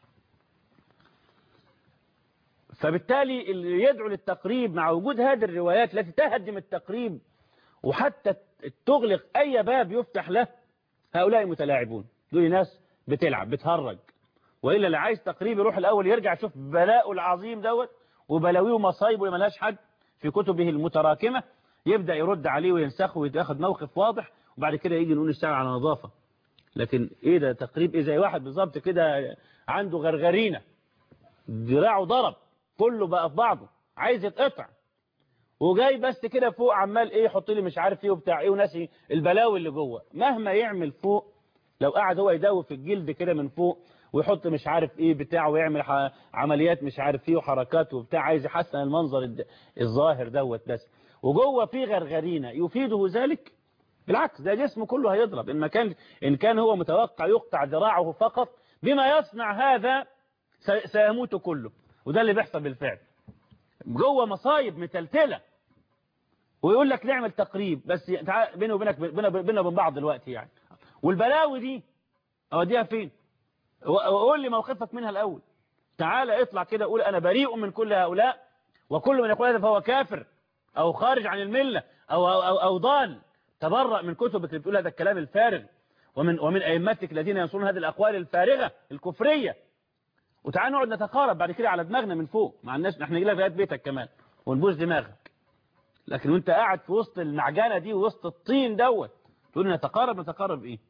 [SPEAKER 2] فبالتالي اللي يدعو للتقريب مع وجود هذه الروايات التي تهدم التقريب وحتى تغلق أي باب يفتح له هؤلاء متلاعبون دول ناس بتلعب بتهرج وإلا اللي عايز تقريب يروح الأول يرجع يشوف بلاءه العظيم دوت وبلاويه ومصايبه اللي ملهاش حد في كتبه المتراكمة يبدأ يرد عليه وينسخه وياخد موقف واضح وبعد كده يجي نقول نشتغل على نظافة لكن ايه ده تقريب ايه زي واحد بالظبط كده عنده غرغرينة دراعه ضرب كله بقى في بعضه عايز يتقطع وجاي بس كده فوق عمال ايه يحط لي مش عارف ايه وبتاع ايه وناسي البلاوي اللي جوه مهما يعمل فوق لو قعد هو يدوي في الجلد كده من فوق ويحط مش عارف ايه بتاعه ويعمل عمليات مش عارف ايه وحركات وبتاع عايز يحسن المنظر الظاهر دوت بس وجوه في غرغرينة يفيده ذلك بالعكس ده جسمه كله هيضرب إن كان إن كان هو متوقع يقطع ذراعه فقط بما يصنع هذا سيموت كله وده اللي بيحصل بالفعل جوه مصايب متلتلة ويقول لك نعمل تقريب بس بينه وبينك بيننا وبين بعض دلوقتي يعني والبلاوي دي اوديها فين وقول لي موقفك منها الأول تعالى اطلع كده قول أنا بريء من كل هؤلاء وكل من يقول هذا فهو كافر أو خارج عن الملة أو, أو, أو, أو ضال تبرأ من كتبك اللي بتقول هذا الكلام الفارغ ومن, ومن أئمتك الذين ينصرون هذه الأقوال الفارغة الكفرية وتعال نقعد نتقارب بعد كده على دماغنا من فوق مع الناس احنا نجي لك لغايه بيتك كمان ونبوس دماغك لكن وانت قاعد في وسط المعجنه دي ووسط الطين دوت تقول نتقارب نتقارب ايه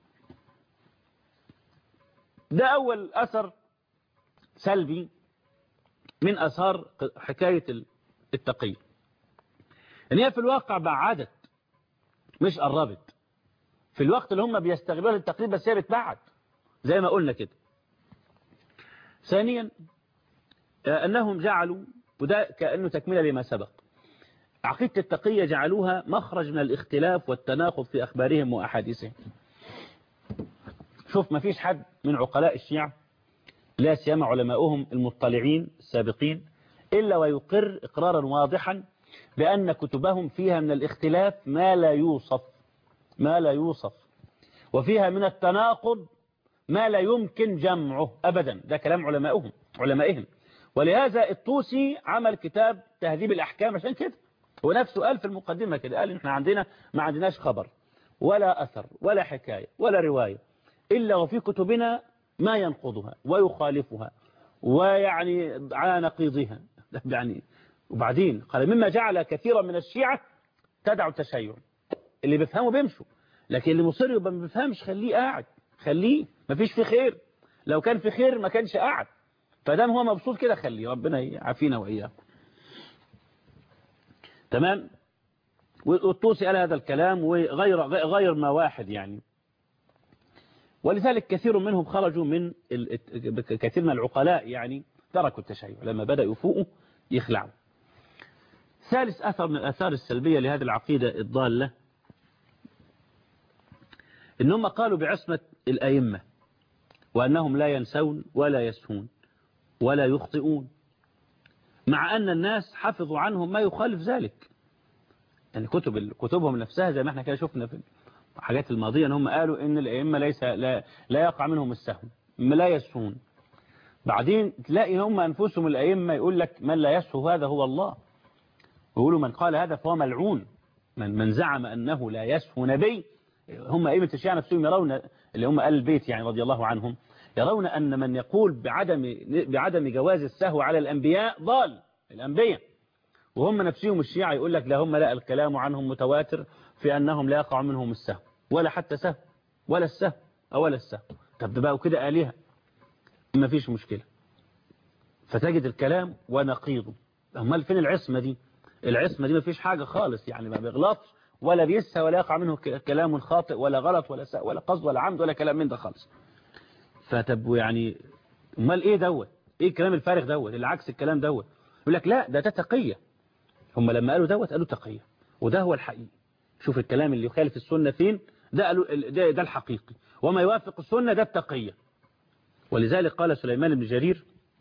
[SPEAKER 2] ده أول أثر سلبي من أثار حكاية التقية إن هي في الواقع بعدت مش قربت في الوقت اللي هم بيستغلوا التقريب بس هي بتبعد زي ما قلنا كده ثانيا أنهم جعلوا وده كأنه تكملة لما سبق عقيدة التقية جعلوها مخرج من الاختلاف والتناقض في أخبارهم وأحاديثهم شوف ما فيش حد من عقلاء الشيعة لا سيما علماؤهم المطلعين السابقين إلا ويقر إقرارا واضحا بأن كتبهم فيها من الاختلاف ما لا يوصف ما لا يوصف وفيها من التناقض ما لا يمكن جمعه أبدا ده كلام علمائهم علمائهم ولهذا الطوسي عمل كتاب تهذيب الأحكام عشان كده هو نفسه قال في المقدمة كده قال احنا عندنا ما عندناش خبر ولا أثر ولا حكاية ولا رواية إلا وفي كتبنا ما ينقضها ويخالفها ويعني على نقيضها يعني وبعدين قال مما جعل كثيرا من الشيعة تدع التشيع اللي بيفهموا بيمشوا لكن اللي مصر يبقى ما بيفهمش خليه قاعد خليه ما فيش في خير لو كان في خير ما كانش قاعد فدام هو مبسوط كده خليه ربنا يعافينا وإياه تمام والطوسي قال هذا الكلام وغير غير ما واحد يعني ولذلك كثير منهم خرجوا من كثير من العقلاء يعني تركوا التشيع لما بدأوا يفوقوا يخلعوا ثالث أثر من الآثار السلبية لهذه العقيدة الضالة إنهم قالوا بعصمة الأئمة وأنهم لا ينسون ولا يسهون ولا يخطئون مع أن الناس حفظوا عنهم ما يخالف ذلك يعني كتب كتبهم نفسها زي ما احنا كده شفنا في الحاجات الماضية ان هم قالوا ان الأئمة ليس لا, لا يقع منهم السهو لا يسهون بعدين تلاقي هم أنفسهم الأئمة يقول لك من لا يسهو هذا هو الله ويقولوا من قال هذا فهو ملعون من, من زعم أنه لا يسهو نبي هم أئمة الشيعة نفسهم يرون اللي هم آل البيت يعني رضي الله عنهم يرون أن من يقول بعدم بعدم جواز السهو على الأنبياء ضال الأنبياء وهم نفسهم الشيعة يقول لك لا هم لا الكلام عنهم متواتر في أنهم لا يقع منهم السهو ولا حتى سهو ولا السهو أو ولا السهو طب ده بقوا كده آلهة ما فيش مشكلة فتجد الكلام ونقيضه أمال فين العصمة دي العصمة دي ما فيش حاجة خالص يعني ما بيغلطش ولا بيسهى ولا يقع منه كلام خاطئ ولا غلط ولا سهو ولا قصد ولا عمد ولا كلام من ده خالص فتبقوا يعني امال ايه دوت ايه الكلام الفارغ دوت اللي عكس الكلام دوت يقول لك لا ده ده تقية هم لما قالوا دوت قالوا تقية وده هو الحقيقي شوف الكلام اللي يخالف السنة فين ده قالوا ده, ده الحقيقي وما يوافق السنة ده التقية ولذلك قال سليمان بن جرير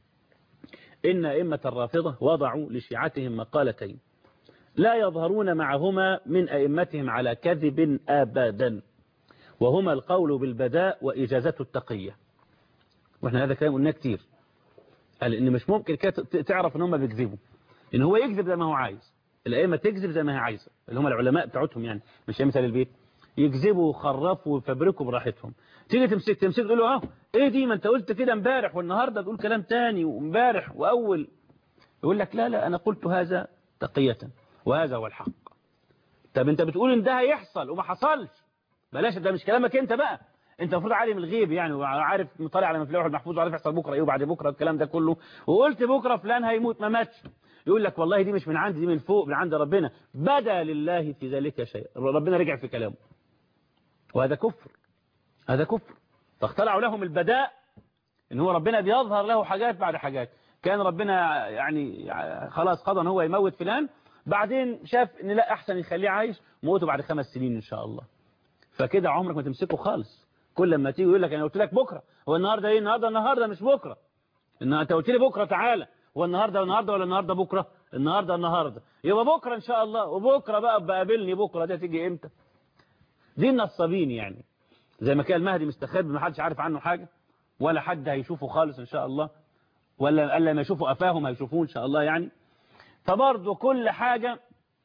[SPEAKER 2] إن أئمة الرافضة وضعوا لشيعتهم مقالتين لا يظهرون معهما من أئمتهم على كذب أبدا وهما القول بالبداء وإجازة التقية واحنا هذا كلام قلناه كتير قال إن مش ممكن تعرف إن هم بيكذبوا إن هو يكذب زي ما هو عايز الأئمة تكذب زي ما هي عايزة اللي هم العلماء بتاعتهم يعني مش أئمة البيت يكذبوا ويخرفوا ويفبركوا براحتهم تيجي تمسك تمسك تقول له اه ايه دي ما انت قلت كده امبارح والنهارده تقول كلام تاني وامبارح واول يقول لك لا لا انا قلت هذا تقية وهذا هو الحق طب انت بتقول ان ده هيحصل وما حصلش بلاش ده مش كلامك انت بقى انت المفروض عالم الغيب يعني وعارف مطلع على ما في اللوح المحفوظ وعارف يحصل بكره ايه وبعد بكره الكلام ده كله وقلت بكره فلان هيموت ما ماتش يقول لك والله دي مش من عندي دي من فوق من عند ربنا بدا لله في ذلك شيء ربنا رجع في كلامه وهذا كفر هذا كفر فاخترعوا لهم البداء ان هو ربنا بيظهر له حاجات بعد حاجات كان ربنا يعني خلاص قضى ان هو يموت فلان بعدين شاف ان لا احسن يخليه عايش موته بعد خمس سنين ان شاء الله فكده عمرك ما تمسكه خالص كل لما تيجي يقول لك انا قلت لك بكره هو النهارده ايه النهارده النهارده مش بكره ان انت قلت لي بكره تعالى هو النهارده النهارده ولا النهارده بكره النهارده النهارده يبقى بكره ان شاء الله وبكره بقى بقابلني بكره دي تيجي امتى دي النصابين يعني زي ما كان المهدي مستخبي ما حدش عارف عنه حاجة ولا حد هيشوفه خالص إن شاء الله ولا ألا ما يشوفوا أفاهم هيشوفوه إن شاء الله يعني فبرضه كل حاجة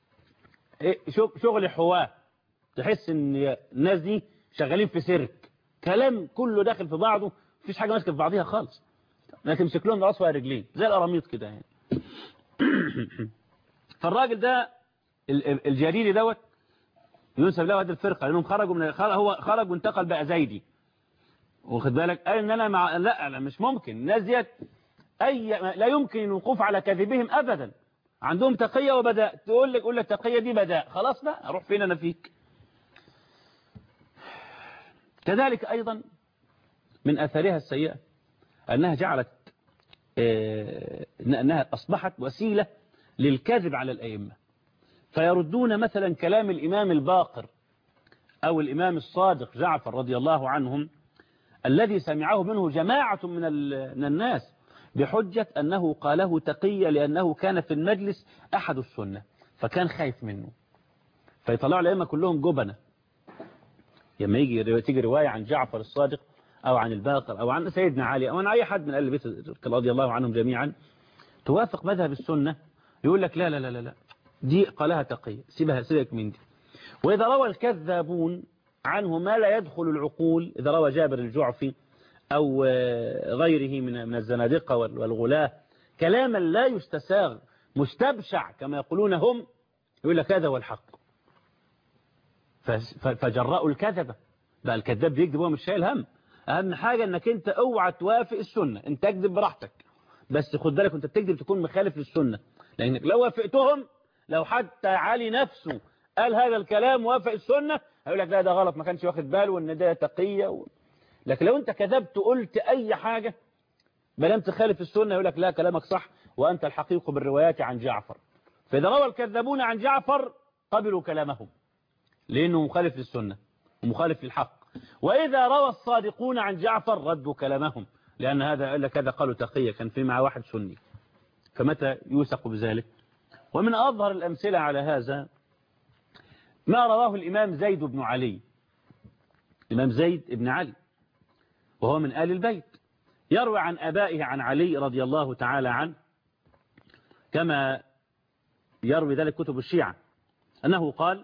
[SPEAKER 2] شغل حواه تحس إن الناس دي شغالين في سيرك كلام كله داخل في بعضه مفيش حاجة ماسكة في بعضها خالص ما تمسك لهم راس ولا رجلين زي القراميط كده يعني فالراجل ده الجريري دوت ينسب له هذه الفرقة لأنهم خرجوا من هو خرج وانتقل بقى زيدي واخد بالك قال ان انا مع لا لا مش ممكن الناس ديت اي لا يمكن الوقوف على كذبهم ابدا عندهم تقية وبداء تقول لك قول لك التقية دي بداء خلاص بقى اروح فين انا فيك كذلك ايضا من اثارها السيئة انها جعلت انها اصبحت وسيلة للكذب على الائمه فيردون مثلا كلام الإمام الباقر أو الإمام الصادق جعفر رضي الله عنهم الذي سمعه منه جماعة من من الناس بحجة أنه قاله تقية لأنه كان في المجلس أحد السنة فكان خايف منه فيطلعوا الأئمة كلهم جبنة لما يجي تيجي رواية عن جعفر الصادق أو عن الباقر أو عن سيدنا علي أو عن أي حد من أهل البيت رضي الله عنهم جميعا توافق مذهب السنة يقول لك لا لا لا لا دي قالها تقية سيبها سيبك من دي وإذا روى الكذابون عنه ما لا يدخل العقول إذا روى جابر الجعفي أو غيره من من الزنادقة والغلاة كلاما لا يستساغ مستبشع كما يقولون هم يقول لك هذا هو الحق فجرأوا الكذبة بقى الكذاب بيكذب هو مش شايل هم أهم حاجة أنك أنت اوعى توافق السنة أنت تكذب براحتك بس خد بالك أنت بتكذب تكون مخالف للسنة لأنك لو وافقتهم لو حتى علي نفسه قال هذا الكلام وافق السنة هيقول لك لا ده غلط ما كانش واخد باله وان ده تقية و... لكن لو انت كذبت وقلت اي حاجة ما لم تخالف السنة يقول لك لا كلامك صح وأنت الحقيق بالروايات عن جعفر فإذا روى الكذابون عن جعفر قبلوا كلامهم لأنه مخالف للسنة ومخالف للحق وإذا روى الصادقون عن جعفر ردوا كلامهم لأن هذا إلا كذا قالوا تقية كان في مع واحد سني فمتى يوثق بذلك ومن أظهر الأمثلة على هذا ما رواه الإمام زيد بن علي الإمام زيد بن علي وهو من آل البيت يروي عن أبائه عن علي رضي الله تعالى عنه كما يروي ذلك كتب الشيعة أنه قال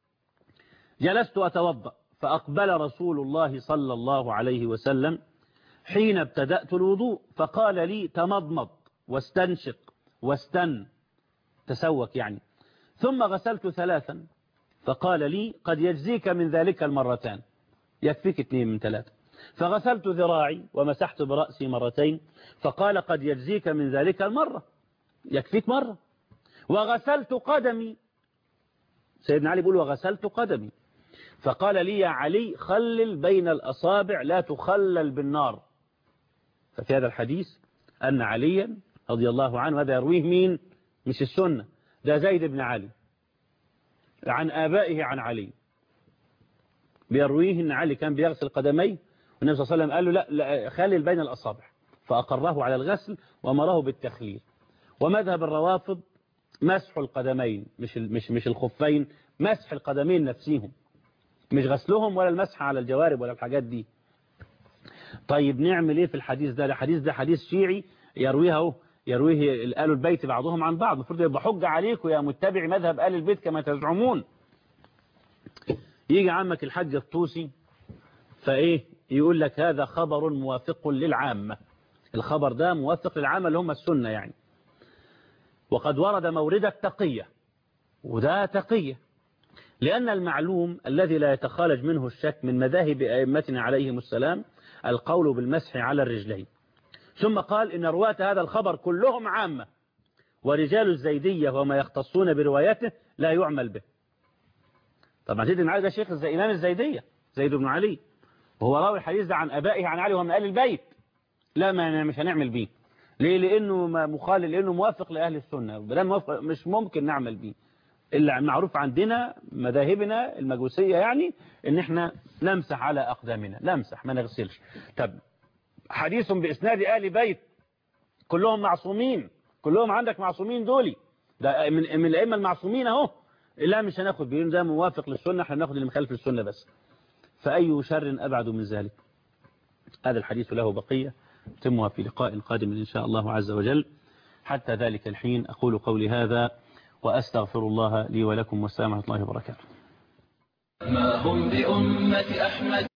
[SPEAKER 2] جلست أتوضأ فأقبل رسول الله صلى الله عليه وسلم حين ابتدأت الوضوء فقال لي تمضمض واستنشق واستن تسوك يعني ثم غسلت ثلاثا فقال لي قد يجزيك من ذلك المرتان يكفيك اثنين من ثلاثة فغسلت ذراعي ومسحت برأسي مرتين فقال قد يجزيك من ذلك المرة يكفيك مرة وغسلت قدمي سيدنا علي بيقول وغسلت قدمي فقال لي يا علي خلل بين الأصابع لا تخلل بالنار ففي هذا الحديث أن عليا رضي الله عنه هذا يرويه مين مش السنة ده زيد بن علي عن آبائه عن علي بيرويه أن علي كان بيغسل قدميه والنبي صلى الله عليه وسلم قال له لا, لا خلل بين الأصابع فأقره على الغسل وأمره بالتخليل ومذهب الروافض مسح القدمين مش مش مش الخفين مسح القدمين نفسيهم مش غسلهم ولا المسح على الجوارب ولا الحاجات دي طيب نعمل ايه في الحديث ده الحديث ده حديث شيعي يرويه اهو يرويه آل البيت بعضهم عن بعض المفروض يبقى حجة عليكم يا متبعي مذهب آل البيت كما تزعمون يجي عمك الحج الطوسي فايه يقول لك هذا خبر موافق للعامة الخبر ده موافق للعامة اللي هم السنة يعني وقد ورد مورد التقية وده تقية لأن المعلوم الذي لا يتخالج منه الشك من مذاهب أئمتنا عليهم السلام القول بالمسح على الرجلين ثم قال إن رواة هذا الخبر كلهم عامة ورجال الزيدية وما يختصون بروايته لا يعمل به طبعا زيد بن علي ده شيخ إمام الزيدية زيد بن علي وهو راوي الحديث ده عن أبائه عن علي وهو من آل البيت لا ما مش هنعمل بيه ليه لأنه مخالل لأنه موافق لأهل السنة مش ممكن نعمل بيه اللي معروف عندنا مذاهبنا المجوسية يعني ان احنا نمسح على أقدامنا نمسح ما نغسلش طب حديث بإسناد آل بيت كلهم معصومين كلهم عندك معصومين دولي ده من, من الأئمة المعصومين اهو لا مش هناخد بيقول ده موافق للسنة احنا ناخد اللي مخالف للسنة بس فأي شر أبعد من ذلك هذا الحديث له بقية تمها في لقاء قادم إن شاء الله عز وجل حتى ذلك الحين أقول قولي هذا وأستغفر الله لي ولكم والسلام ورحمة الله وبركاته
[SPEAKER 1] ما هم بأمة أحمد